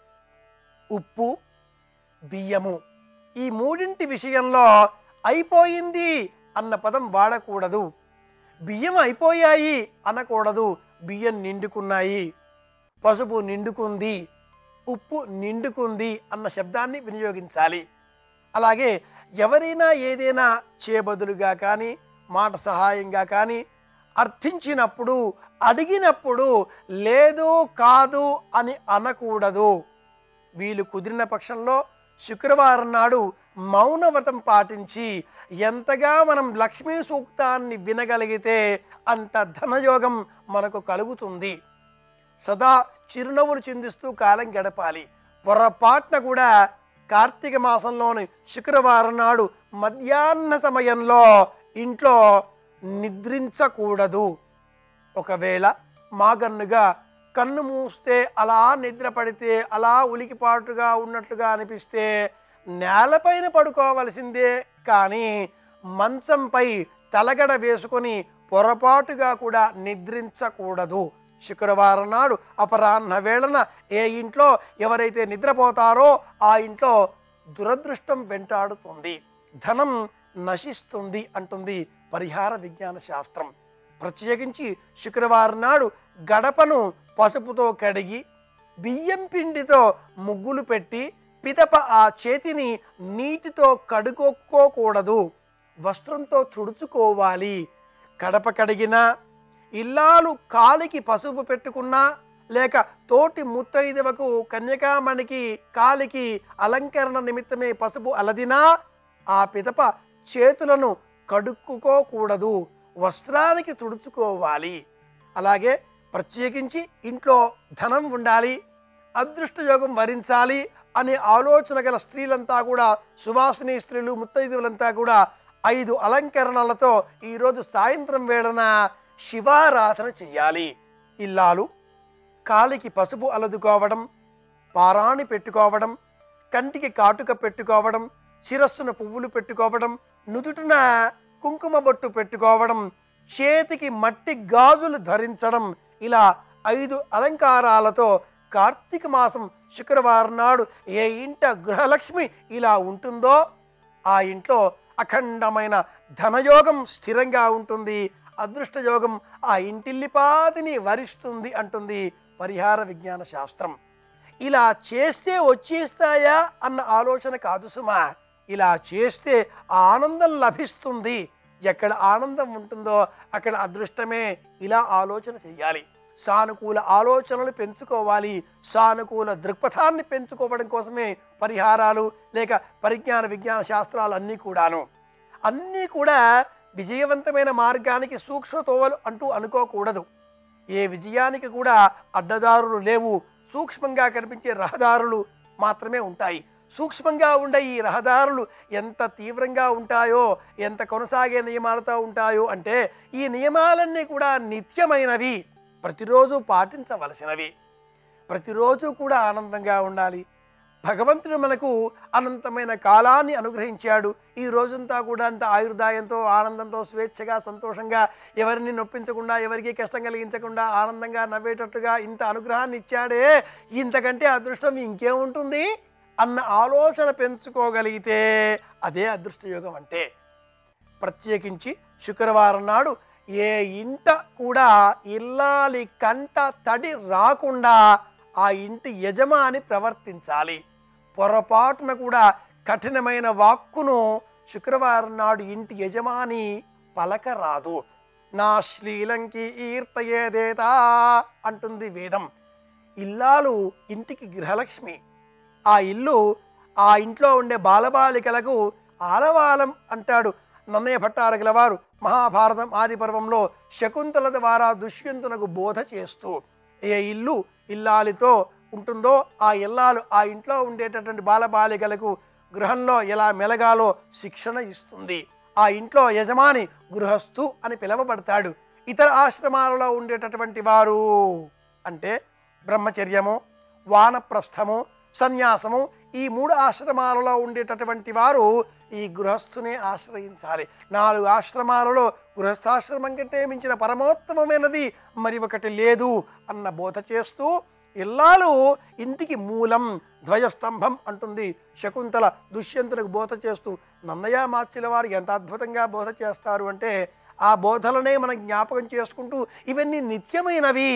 ఉప్పు బియ్యము ఈ మూడింటి విషయంలో అయిపోయింది అన్న పదం వాడకూడదు బియ్యం అయిపోయాయి అనకూడదు బియ్యం నిండుకున్నాయి పసుపు నిండుకుంది ఉప్పు నిండుకుంది అన్న శబ్దాన్ని వినియోగించాలి అలాగే ఎవరైనా ఏదైనా చేబదులుగా కానీ మాట సహాయంగా కానీ అర్థించినప్పుడు అడిగినప్పుడు లేదు కాదు అని అనకూడదు వీలు కుదిరిన పక్షంలో శుక్రవారం నాడు మౌనవ్రతం పాటించి ఎంతగా మనం లక్ష్మీ సూక్తాన్ని వినగలిగితే అంత ధనయోగం మనకు కలుగుతుంది సదా చిరునవ్వులు చిందిస్తూ కాలం గడపాలి పొరపాటున కూడా కార్తీక మాసంలోని శుక్రవారం నాడు మధ్యాహ్న సమయంలో ఇంట్లో నిద్రించకూడదు ఒకవేళ మాగన్నుగా కన్ను మూస్తే అలా నిద్ర పడితే అలా ఉలికిపాటుగా ఉన్నట్లుగా అనిపిస్తే నేలపైన పడుకోవలసిందే కానీ మంచంపై తలగడ వేసుకొని పొరపాటుగా కూడా నిద్రించకూడదు శుక్రవారం నాడు అపరాహ్న వేళన ఏ ఇంట్లో ఎవరైతే నిద్రపోతారో ఆ ఇంట్లో దురదృష్టం వెంటాడుతుంది ధనం నశిస్తుంది అంటుంది పరిహార విజ్ఞాన శాస్త్రం ప్రత్యేకించి శుక్రవారం నాడు గడపను పసుపుతో కడిగి బియ్యం పిండితో ముగ్గులు పెట్టి పిదప ఆ చేతిని నీటితో కడుక్కోకూడదు వస్త్రంతో తుడుచుకోవాలి కడప కడిగినా ఇల్లాలు కాలికి పసుపు పెట్టుకున్నా లేక తోటి ముత్తైదవకు కన్యకామణికి కాలికి అలంకరణ నిమిత్తమే పసుపు అలదినా ఆ పిదప చేతులను కడుక్కోకూడదు వస్త్రానికి తుడుచుకోవాలి అలాగే ప్రత్యేకించి ఇంట్లో ధనం ఉండాలి అదృష్టయోగం వరించాలి అనే ఆలోచన గల స్త్రీలంతా కూడా సువాసిని స్త్రీలు ముత్తైదువులంతా కూడా ఐదు అలంకరణలతో ఈరోజు సాయంత్రం వేళన శివారాధన చెయ్యాలి ఇల్లాలు కాలికి పసుపు అలదుకోవడం పారాణి పెట్టుకోవడం కంటికి కాటుక పెట్టుకోవడం శిరస్సున పువ్వులు పెట్టుకోవడం నుదుటిన కుంకుమ బొట్టు పెట్టుకోవడం చేతికి మట్టి గాజులు ధరించడం ఇలా ఐదు అలంకారాలతో కార్తీక మాసం శుక్రవారం నాడు ఏ ఇంట గృహలక్ష్మి ఇలా ఉంటుందో ఆ ఇంట్లో అఖండమైన ధనయోగం స్థిరంగా ఉంటుంది అదృష్టయోగం ఆ ఇంటిల్లిపాదిని వరిస్తుంది అంటుంది పరిహార విజ్ఞాన శాస్త్రం ఇలా చేస్తే వచ్చేస్తాయా అన్న ఆలోచన కాదు సుమా ఇలా చేస్తే ఆ ఆనందం లభిస్తుంది ఎక్కడ ఆనందం ఉంటుందో అక్కడ అదృష్టమే ఇలా ఆలోచన చెయ్యాలి సానుకూల ఆలోచనలు పెంచుకోవాలి సానుకూల దృక్పథాన్ని పెంచుకోవడం కోసమే పరిహారాలు లేక పరిజ్ఞాన విజ్ఞాన శాస్త్రాలు అన్నీ కూడాను అన్నీ కూడా విజయవంతమైన మార్గానికి సూక్ష్మ తోవలు అంటూ అనుకోకూడదు ఏ విజయానికి కూడా అడ్డదారులు లేవు సూక్ష్మంగా కనిపించే రహదారులు మాత్రమే ఉంటాయి సూక్ష్మంగా ఉండే ఈ రహదారులు ఎంత తీవ్రంగా ఉంటాయో ఎంత కొనసాగే నియమాలతో ఉంటాయో అంటే ఈ నియమాలన్నీ కూడా నిత్యమైనవి ప్రతిరోజు పాటించవలసినవి ప్రతిరోజు కూడా ఆనందంగా ఉండాలి భగవంతుడు మనకు అనంతమైన కాలాన్ని అనుగ్రహించాడు ఈ రోజంతా కూడా అంత ఆయుర్దాయంతో ఆనందంతో స్వేచ్ఛగా సంతోషంగా ఎవరిని నొప్పించకుండా ఎవరికి కష్టం కలిగించకుండా ఆనందంగా నవ్వేటట్టుగా ఇంత అనుగ్రహాన్ని ఇచ్చాడే ఇంతకంటే అదృష్టం ఇంకేముంటుంది అన్న ఆలోచన పెంచుకోగలిగితే అదే అదృష్టయోగం అంటే ప్రత్యేకించి శుక్రవారం నాడు ఏ ఇంట కూడా ఇల్లాలి కంట తడి రాకుండా ఆ ఇంటి యజమాని ప్రవర్తించాలి పొరపాటున కూడా కఠినమైన వాక్కును శుక్రవారం నాడు ఇంటి యజమాని పలకరాదు నా శ్రీలంకి ఈర్తయేదేతా అంటుంది వేదం ఇల్లాలు ఇంటికి గృహలక్ష్మి ఆ ఇల్లు ఆ ఇంట్లో ఉండే బాలబాలికలకు ఆలవాలం అంటాడు నన్నయ్య భట్టారకుల వారు మహాభారతం ఆది పర్వంలో శకుంతల ద్వారా దుష్యంతునకు బోధ చేస్తూ ఏ ఇల్లు ఇల్లాలితో ఉంటుందో ఆ ఇల్లాలు ఆ ఇంట్లో ఉండేటటువంటి బాలబాలికలకు గృహంలో ఎలా మెలగాలో శిక్షణ ఇస్తుంది ఆ ఇంట్లో యజమాని గృహస్థు అని పిలువబడతాడు ఇతర ఆశ్రమాలలో ఉండేటటువంటి వారు అంటే బ్రహ్మచర్యము వానప్రస్థము సన్యాసము ఈ మూడు ఆశ్రమాలలో ఉండేటటువంటి వారు ఈ గృహస్థునే ఆశ్రయించాలి నాలుగు ఆశ్రమాలలో గృహస్థాశ్రమం కంటే మించిన పరమోత్తమమైనది మరి ఒకటి లేదు అన్న బోధ చేస్తూ ఇల్లాలు ఇంటికి మూలం ధ్వజస్తంభం అంటుంది శకుంతల దుష్యంతులకు బోధ చేస్తూ నన్నయ్య మార్చిల వారు ఎంత అద్భుతంగా బోధ చేస్తారు అంటే ఆ బోధలనే మనం జ్ఞాపకం చేసుకుంటూ ఇవన్నీ నిత్యమైనవి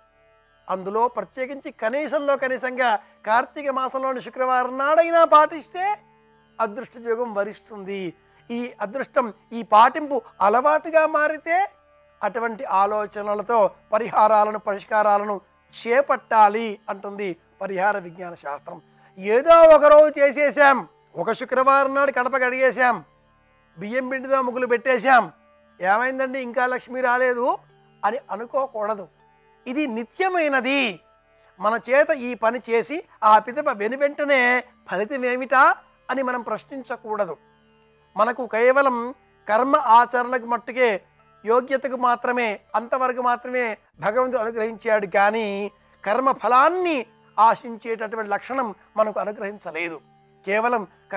అందులో ప్రత్యేకించి కనీసంలో కనీసంగా కార్తీక మాసంలోని శుక్రవారం నాడైనా పాటిస్తే అదృష్ట యోగం వరిస్తుంది ఈ అదృష్టం ఈ పాటింపు అలవాటుగా మారితే అటువంటి ఆలోచనలతో పరిహారాలను పరిష్కారాలను చేపట్టాలి అంటుంది పరిహార విజ్ఞాన శాస్త్రం ఏదో ఒకరోజు చేసేసాం ఒక శుక్రవారం నాడు కడప కడిగేశాం బియ్యం పిండితో ముగ్గులు పెట్టేశాం ఏమైందండి ఇంకా లక్ష్మి రాలేదు అని అనుకోకూడదు ఇది నిత్యమైనది మన చేత ఈ పని చేసి ఆ పిదప వెను వెంటనే ఫలితం ఏమిటా అని మనం ప్రశ్నించకూడదు మనకు కేవలం కర్మ ఆచరణకు మట్టుకే యోగ్యతకు మాత్రమే అంతవరకు మాత్రమే భగవంతుడు అనుగ్రహించాడు కానీ కర్మ ఫలాన్ని ఆశించేటటువంటి లక్షణం మనకు అనుగ్రహించలేదు కేవలం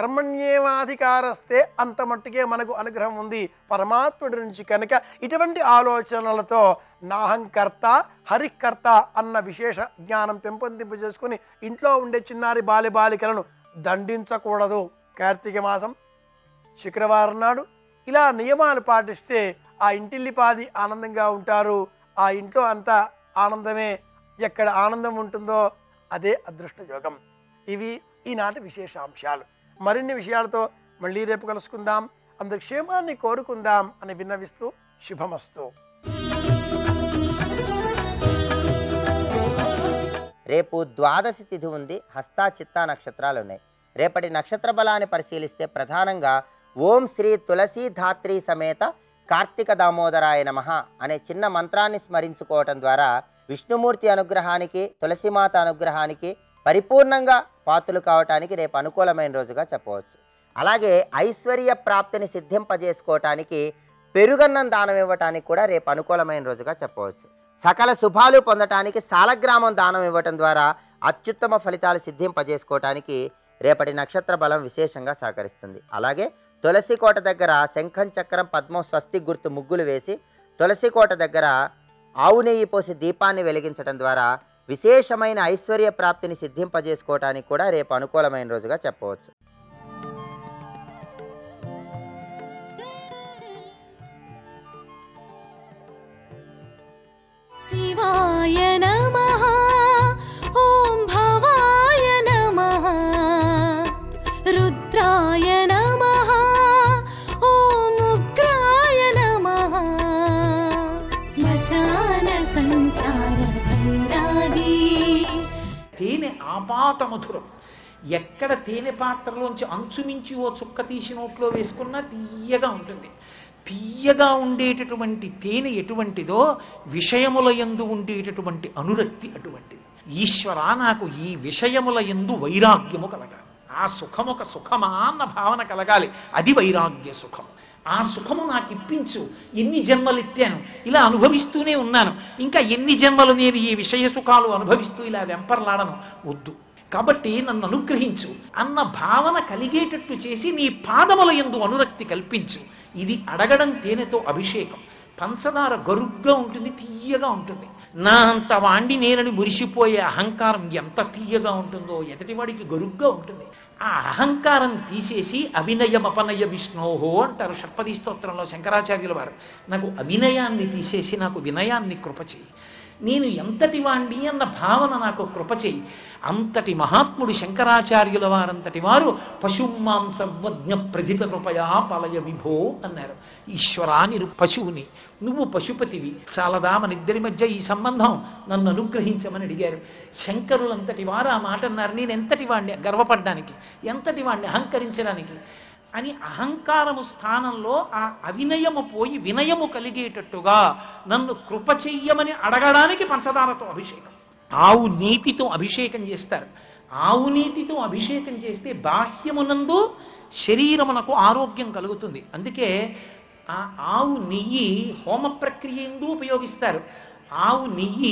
కర్మణ్యేవాధికారస్తే అంత మట్టుకే మనకు అనుగ్రహం ఉంది పరమాత్ముడి నుంచి కనుక ఇటువంటి ఆలోచనలతో నాహంకర్త హరికర్త అన్న విశేష జ్ఞానం పెంపొందింపు చేసుకుని ఇంట్లో ఉండే చిన్నారి బాలి బాలికలను దండించకూడదు కార్తీక మాసం శుక్రవారం నాడు ఇలా నియమాలు పాటిస్తే ఆ ఇంటిల్లిపాది ఆనందంగా ఉంటారు ఆ ఇంట్లో అంతా ఆనందమే ఎక్కడ ఆనందం ఉంటుందో అదే అదృష్ట యోగం ఇవి ఈనాటి విశేషాంశాలు మరిన్ని విషయాలతో మళ్ళీ రేపు కలుసుకుందాం అందరి క్షేమాన్ని కోరుకుందాం అని విన్నవిస్తూ శుభమస్తు రేపు ద్వాదశి తిథి ఉంది హస్తా చిత్తా నక్షత్రాలు ఉన్నాయి రేపటి నక్షత్ర బలాన్ని పరిశీలిస్తే ప్రధానంగా ఓం శ్రీ తులసీ ధాత్రి సమేత కార్తీక దామోదరాయ నమః అనే చిన్న మంత్రాన్ని స్మరించుకోవటం ద్వారా విష్ణుమూర్తి అనుగ్రహానికి తులసిమాత అనుగ్రహానికి పరిపూర్ణంగా పాత్రలు కావటానికి రేపు అనుకూలమైన రోజుగా చెప్పవచ్చు అలాగే ఐశ్వర్య ప్రాప్తిని సిద్ధింపజేసుకోవటానికి పెరుగన్నం దానం ఇవ్వటానికి కూడా రేపు అనుకూలమైన రోజుగా చెప్పవచ్చు సకల శుభాలు పొందటానికి సాలగ్రామం దానం ఇవ్వటం ద్వారా అత్యుత్తమ ఫలితాలు సిద్ధింపజేసుకోవటానికి రేపటి నక్షత్ర బలం విశేషంగా సహకరిస్తుంది అలాగే తులసి కోట దగ్గర శంఖం చక్రం పద్మం స్వస్తి గుర్తు ముగ్గులు వేసి తులసి కోట దగ్గర ఆవు నెయ్యి పోసి దీపాన్ని వెలిగించడం ద్వారా విశేషమైన ఐశ్వర్య ప్రాప్తిని సిద్ధింపజేసుకోవటానికి కూడా రేపు అనుకూలమైన రోజుగా చెప్పవచ్చు शिवाय नमः ॐ भवाय नमः रुद्राय नमः ॐ उग्राय नमः श्मशानसञ्चारभैरागी తేనె ఆపాత మధురం ఎక్కడ తేనె పాత్రలోంచి అంచుమించి ఓ చుక్క తీసి నోట్లో వేసుకున్నా తీయగా ఉంటుంది తీయగా ఉండేటటువంటి తేనె ఎటువంటిదో విషయముల యందు ఉండేటటువంటి అనురక్తి అటువంటిది ఈశ్వర నాకు ఈ విషయముల యందు వైరాగ్యము కలగాలి ఆ సుఖము ఒక సుఖమా అన్న భావన కలగాలి అది వైరాగ్య సుఖం ఆ సుఖము నాకు ఇప్పించు ఎన్ని జన్మలు ఎత్తాను ఇలా అనుభవిస్తూనే ఉన్నాను ఇంకా ఎన్ని జన్మలు నేను ఈ విషయ సుఖాలు అనుభవిస్తూ ఇలా వెంపర్లాడను వద్దు కాబట్టి నన్ను అనుగ్రహించు అన్న భావన కలిగేటట్టు చేసి నీ పాదముల ఎందు అనురక్తి కల్పించు ఇది అడగడం తేనెతో అభిషేకం పంచదార గరుగ్గా ఉంటుంది తీయగా ఉంటుంది నా అంత వాణ్ణి నేనని మురిసిపోయే అహంకారం ఎంత తీయగా ఉంటుందో ఎదటివాడికి గరుగ్గా ఉంటుంది ఆ అహంకారం తీసేసి అవినయం అపనయ విష్ణోహో అంటారు షట్పది స్తోత్రంలో శంకరాచార్యుల వారు నాకు అవినయాన్ని తీసేసి నాకు వినయాన్ని కృప చేయి నేను ఎంతటి వాణ్ణి అన్న భావన నాకు కృప చేయి అంతటి మహాత్ముడు శంకరాచార్యుల వారంతటి వారు పశుమాంసవజ్ఞ ప్రధిత కృపయా పలయ విభో అన్నారు ఈశ్వరా నిరు పశువుని నువ్వు పశుపతివి చాలదా మన ఇద్దరి మధ్య ఈ సంబంధం నన్ను అనుగ్రహించమని అడిగారు శంకరులంతటి వారు ఆ మాట అన్నారు నేను ఎంతటి వాణ్ణి గర్వపడ్డానికి ఎంతటి వాణ్ణి అహంకరించడానికి అని అహంకారము స్థానంలో ఆ అవినయము పోయి వినయము కలిగేటట్టుగా నన్ను కృప చెయ్యమని అడగడానికి పంచదారతో అభిషేకం ఆవు నీతితో అభిషేకం చేస్తారు ఆవు నీతితో అభిషేకం చేస్తే బాహ్యమునందు శరీరమునకు ఆరోగ్యం కలుగుతుంది అందుకే ఆ ఆవు నెయ్యి హోమ ప్రక్రియ ఎందు ఉపయోగిస్తారు ఆవు నెయ్యి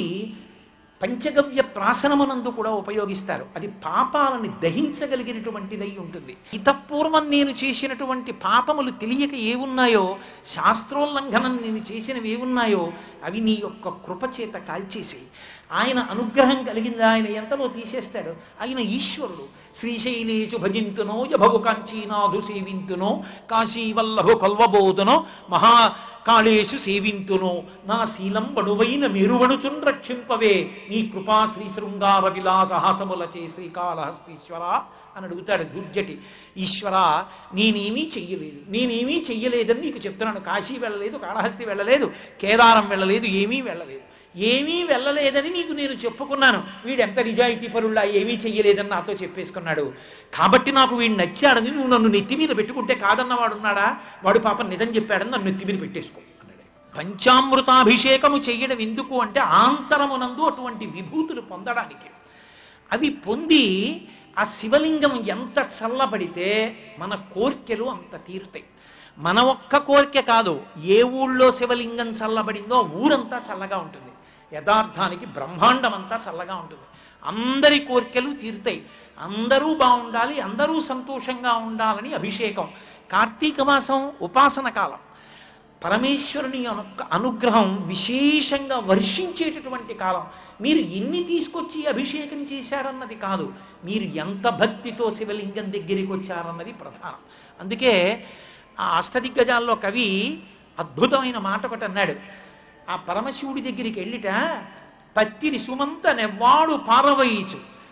పంచగవ్య ప్రాసనమునందు కూడా ఉపయోగిస్తారు అది పాపాలని దహించగలిగినటువంటిదై ఉంటుంది ఇతపూర్వం నేను చేసినటువంటి పాపములు తెలియక ఏవున్నాయో శాస్త్రోల్లంఘనం నేను చేసినవి ఏవున్నాయో అవి నీ యొక్క కృప చేత కాల్చేసి ఆయన అనుగ్రహం కలిగింది ఆయన ఎంతలో తీసేస్తాడు ఆయన ఈశ్వరుడు శ్రీశైలేషు భజింతునో యభగు కాంచీనాథు సేవింతునో కాశీవల్లభు కొల్వబోతునో మహా కాళేషు సేవింతును నా శీలం బడువైన మెరువణుచున్ రక్షింపవే నీ కృపా శ్రీ శృంగార విలాసహాసములచే శ్రీకాళహస్తీశ్వర అని అడుగుతాడు దుర్జటి ఈశ్వర నేనేమీ చెయ్యలేదు నేనేమీ చెయ్యలేదని నీకు చెప్తున్నాను కాశీ వెళ్ళలేదు కాళహస్తి వెళ్ళలేదు కేదారం వెళ్ళలేదు ఏమీ వెళ్ళలేదు ఏమీ వెళ్ళలేదని నీకు నేను చెప్పుకున్నాను వీడు ఎంత నిజాయితీ పరుళ్ళా ఏమీ చెయ్యలేదని నాతో చెప్పేసుకున్నాడు కాబట్టి నాకు వీడు నచ్చాడని నువ్వు నన్ను నెత్తి మీద పెట్టుకుంటే కాదన్నవాడు ఉన్నాడా వాడు పాపం నిజం చెప్పాడని నన్ను నెత్తి మీద పెట్టేసుకో అన్నాడు పంచామృతాభిషేకము చెయ్యడం ఎందుకు అంటే ఆంతరమునందు అటువంటి విభూతులు పొందడానికి అవి పొంది ఆ శివలింగం ఎంత చల్లబడితే మన కోర్కెలు అంత తీరుతాయి మన ఒక్క కోరిక కాదు ఏ ఊళ్ళో శివలింగం చల్లబడిందో ఆ ఊరంతా చల్లగా ఉంటుంది యథార్థానికి బ్రహ్మాండం అంతా చల్లగా ఉంటుంది అందరి కోరికలు తీరుతాయి అందరూ బాగుండాలి అందరూ సంతోషంగా ఉండాలని అభిషేకం కార్తీక మాసం ఉపాసన కాలం పరమేశ్వరుని యొక్క అనుగ్రహం విశేషంగా వర్షించేటటువంటి కాలం మీరు ఎన్ని తీసుకొచ్చి అభిషేకం చేశారన్నది కాదు మీరు ఎంత భక్తితో శివలింగం దగ్గరికి వచ్చారన్నది ప్రధానం అందుకే ఆ అష్టదిగ్గజాల్లో కవి అద్భుతమైన మాట ఒకటి అన్నాడు ఆ పరమశివుడి దగ్గరికి వెళ్ళిట పత్తిని సుమంత నెవ్వాడు పారవయించు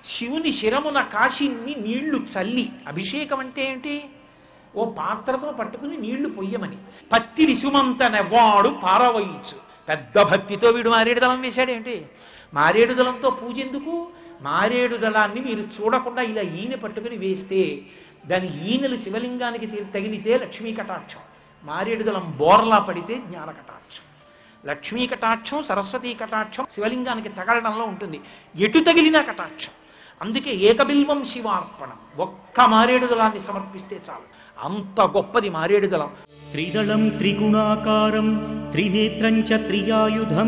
శివుని శిరమున కాశీని నీళ్లు చల్లి అభిషేకం అంటే ఏంటి ఓ పాత్రతో పట్టుకుని నీళ్లు పొయ్యమని పత్తి రిసుమంతన వాడు పారవయించు పెద్ద భక్తితో వీడు మారేడు దళం వేశాడేంటి మారేడు దళంతో పూజ ఎందుకు మారేడు దళాన్ని మీరు చూడకుండా ఇలా ఈయన పట్టుకుని వేస్తే దాని ఈనెలు శివలింగానికి తి- తగిలితే లక్ష్మీ కటాక్షం మారేడు దళం బోర్లా పడితే జ్ఞాన కటాక్షం లక్ష్మీ కటాక్షం సరస్వతీ కటాక్షం శివలింగానికి తగలడంలో ఉంటుంది ఎటు తగిలినా కటాక్షం అందుకే ఏకబిల్వం శివార్పణం ఒక్క మారేడు దళాన్ని సమర్పిస్తే చాలు అంత గొప్పది మారేడు దళం त्रिदलं त्रिगुणाकारं त्रिनेत्रं च त्रियायुधं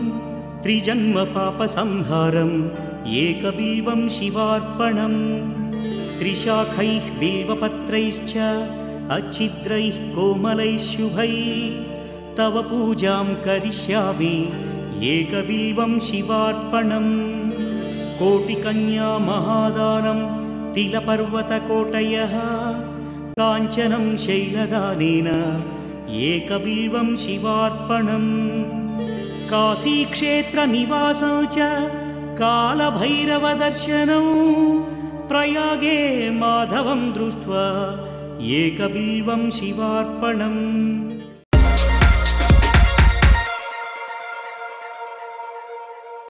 त्रिजन्मपापसंहारम् एकबिल्वं शिवार्पणम् त्रिशाखैः बिल्वपत्रैश्च अच्छिद्रैः कोमलैः शुभैः तव पूजां करिष्यामि एकबिल्वं शिवार्पणम् कोटिकन्या महादानं तिलपर्वतकोटयः काञ्चनं शैलदानेन एकबिल्वं शिवार्पणम् काशीक्षेत्रनिवासौ च कालभैरवदर्शनौ प्रयागे माधवं दृष्ट्वा एकबिल्वं शिवार्पणम्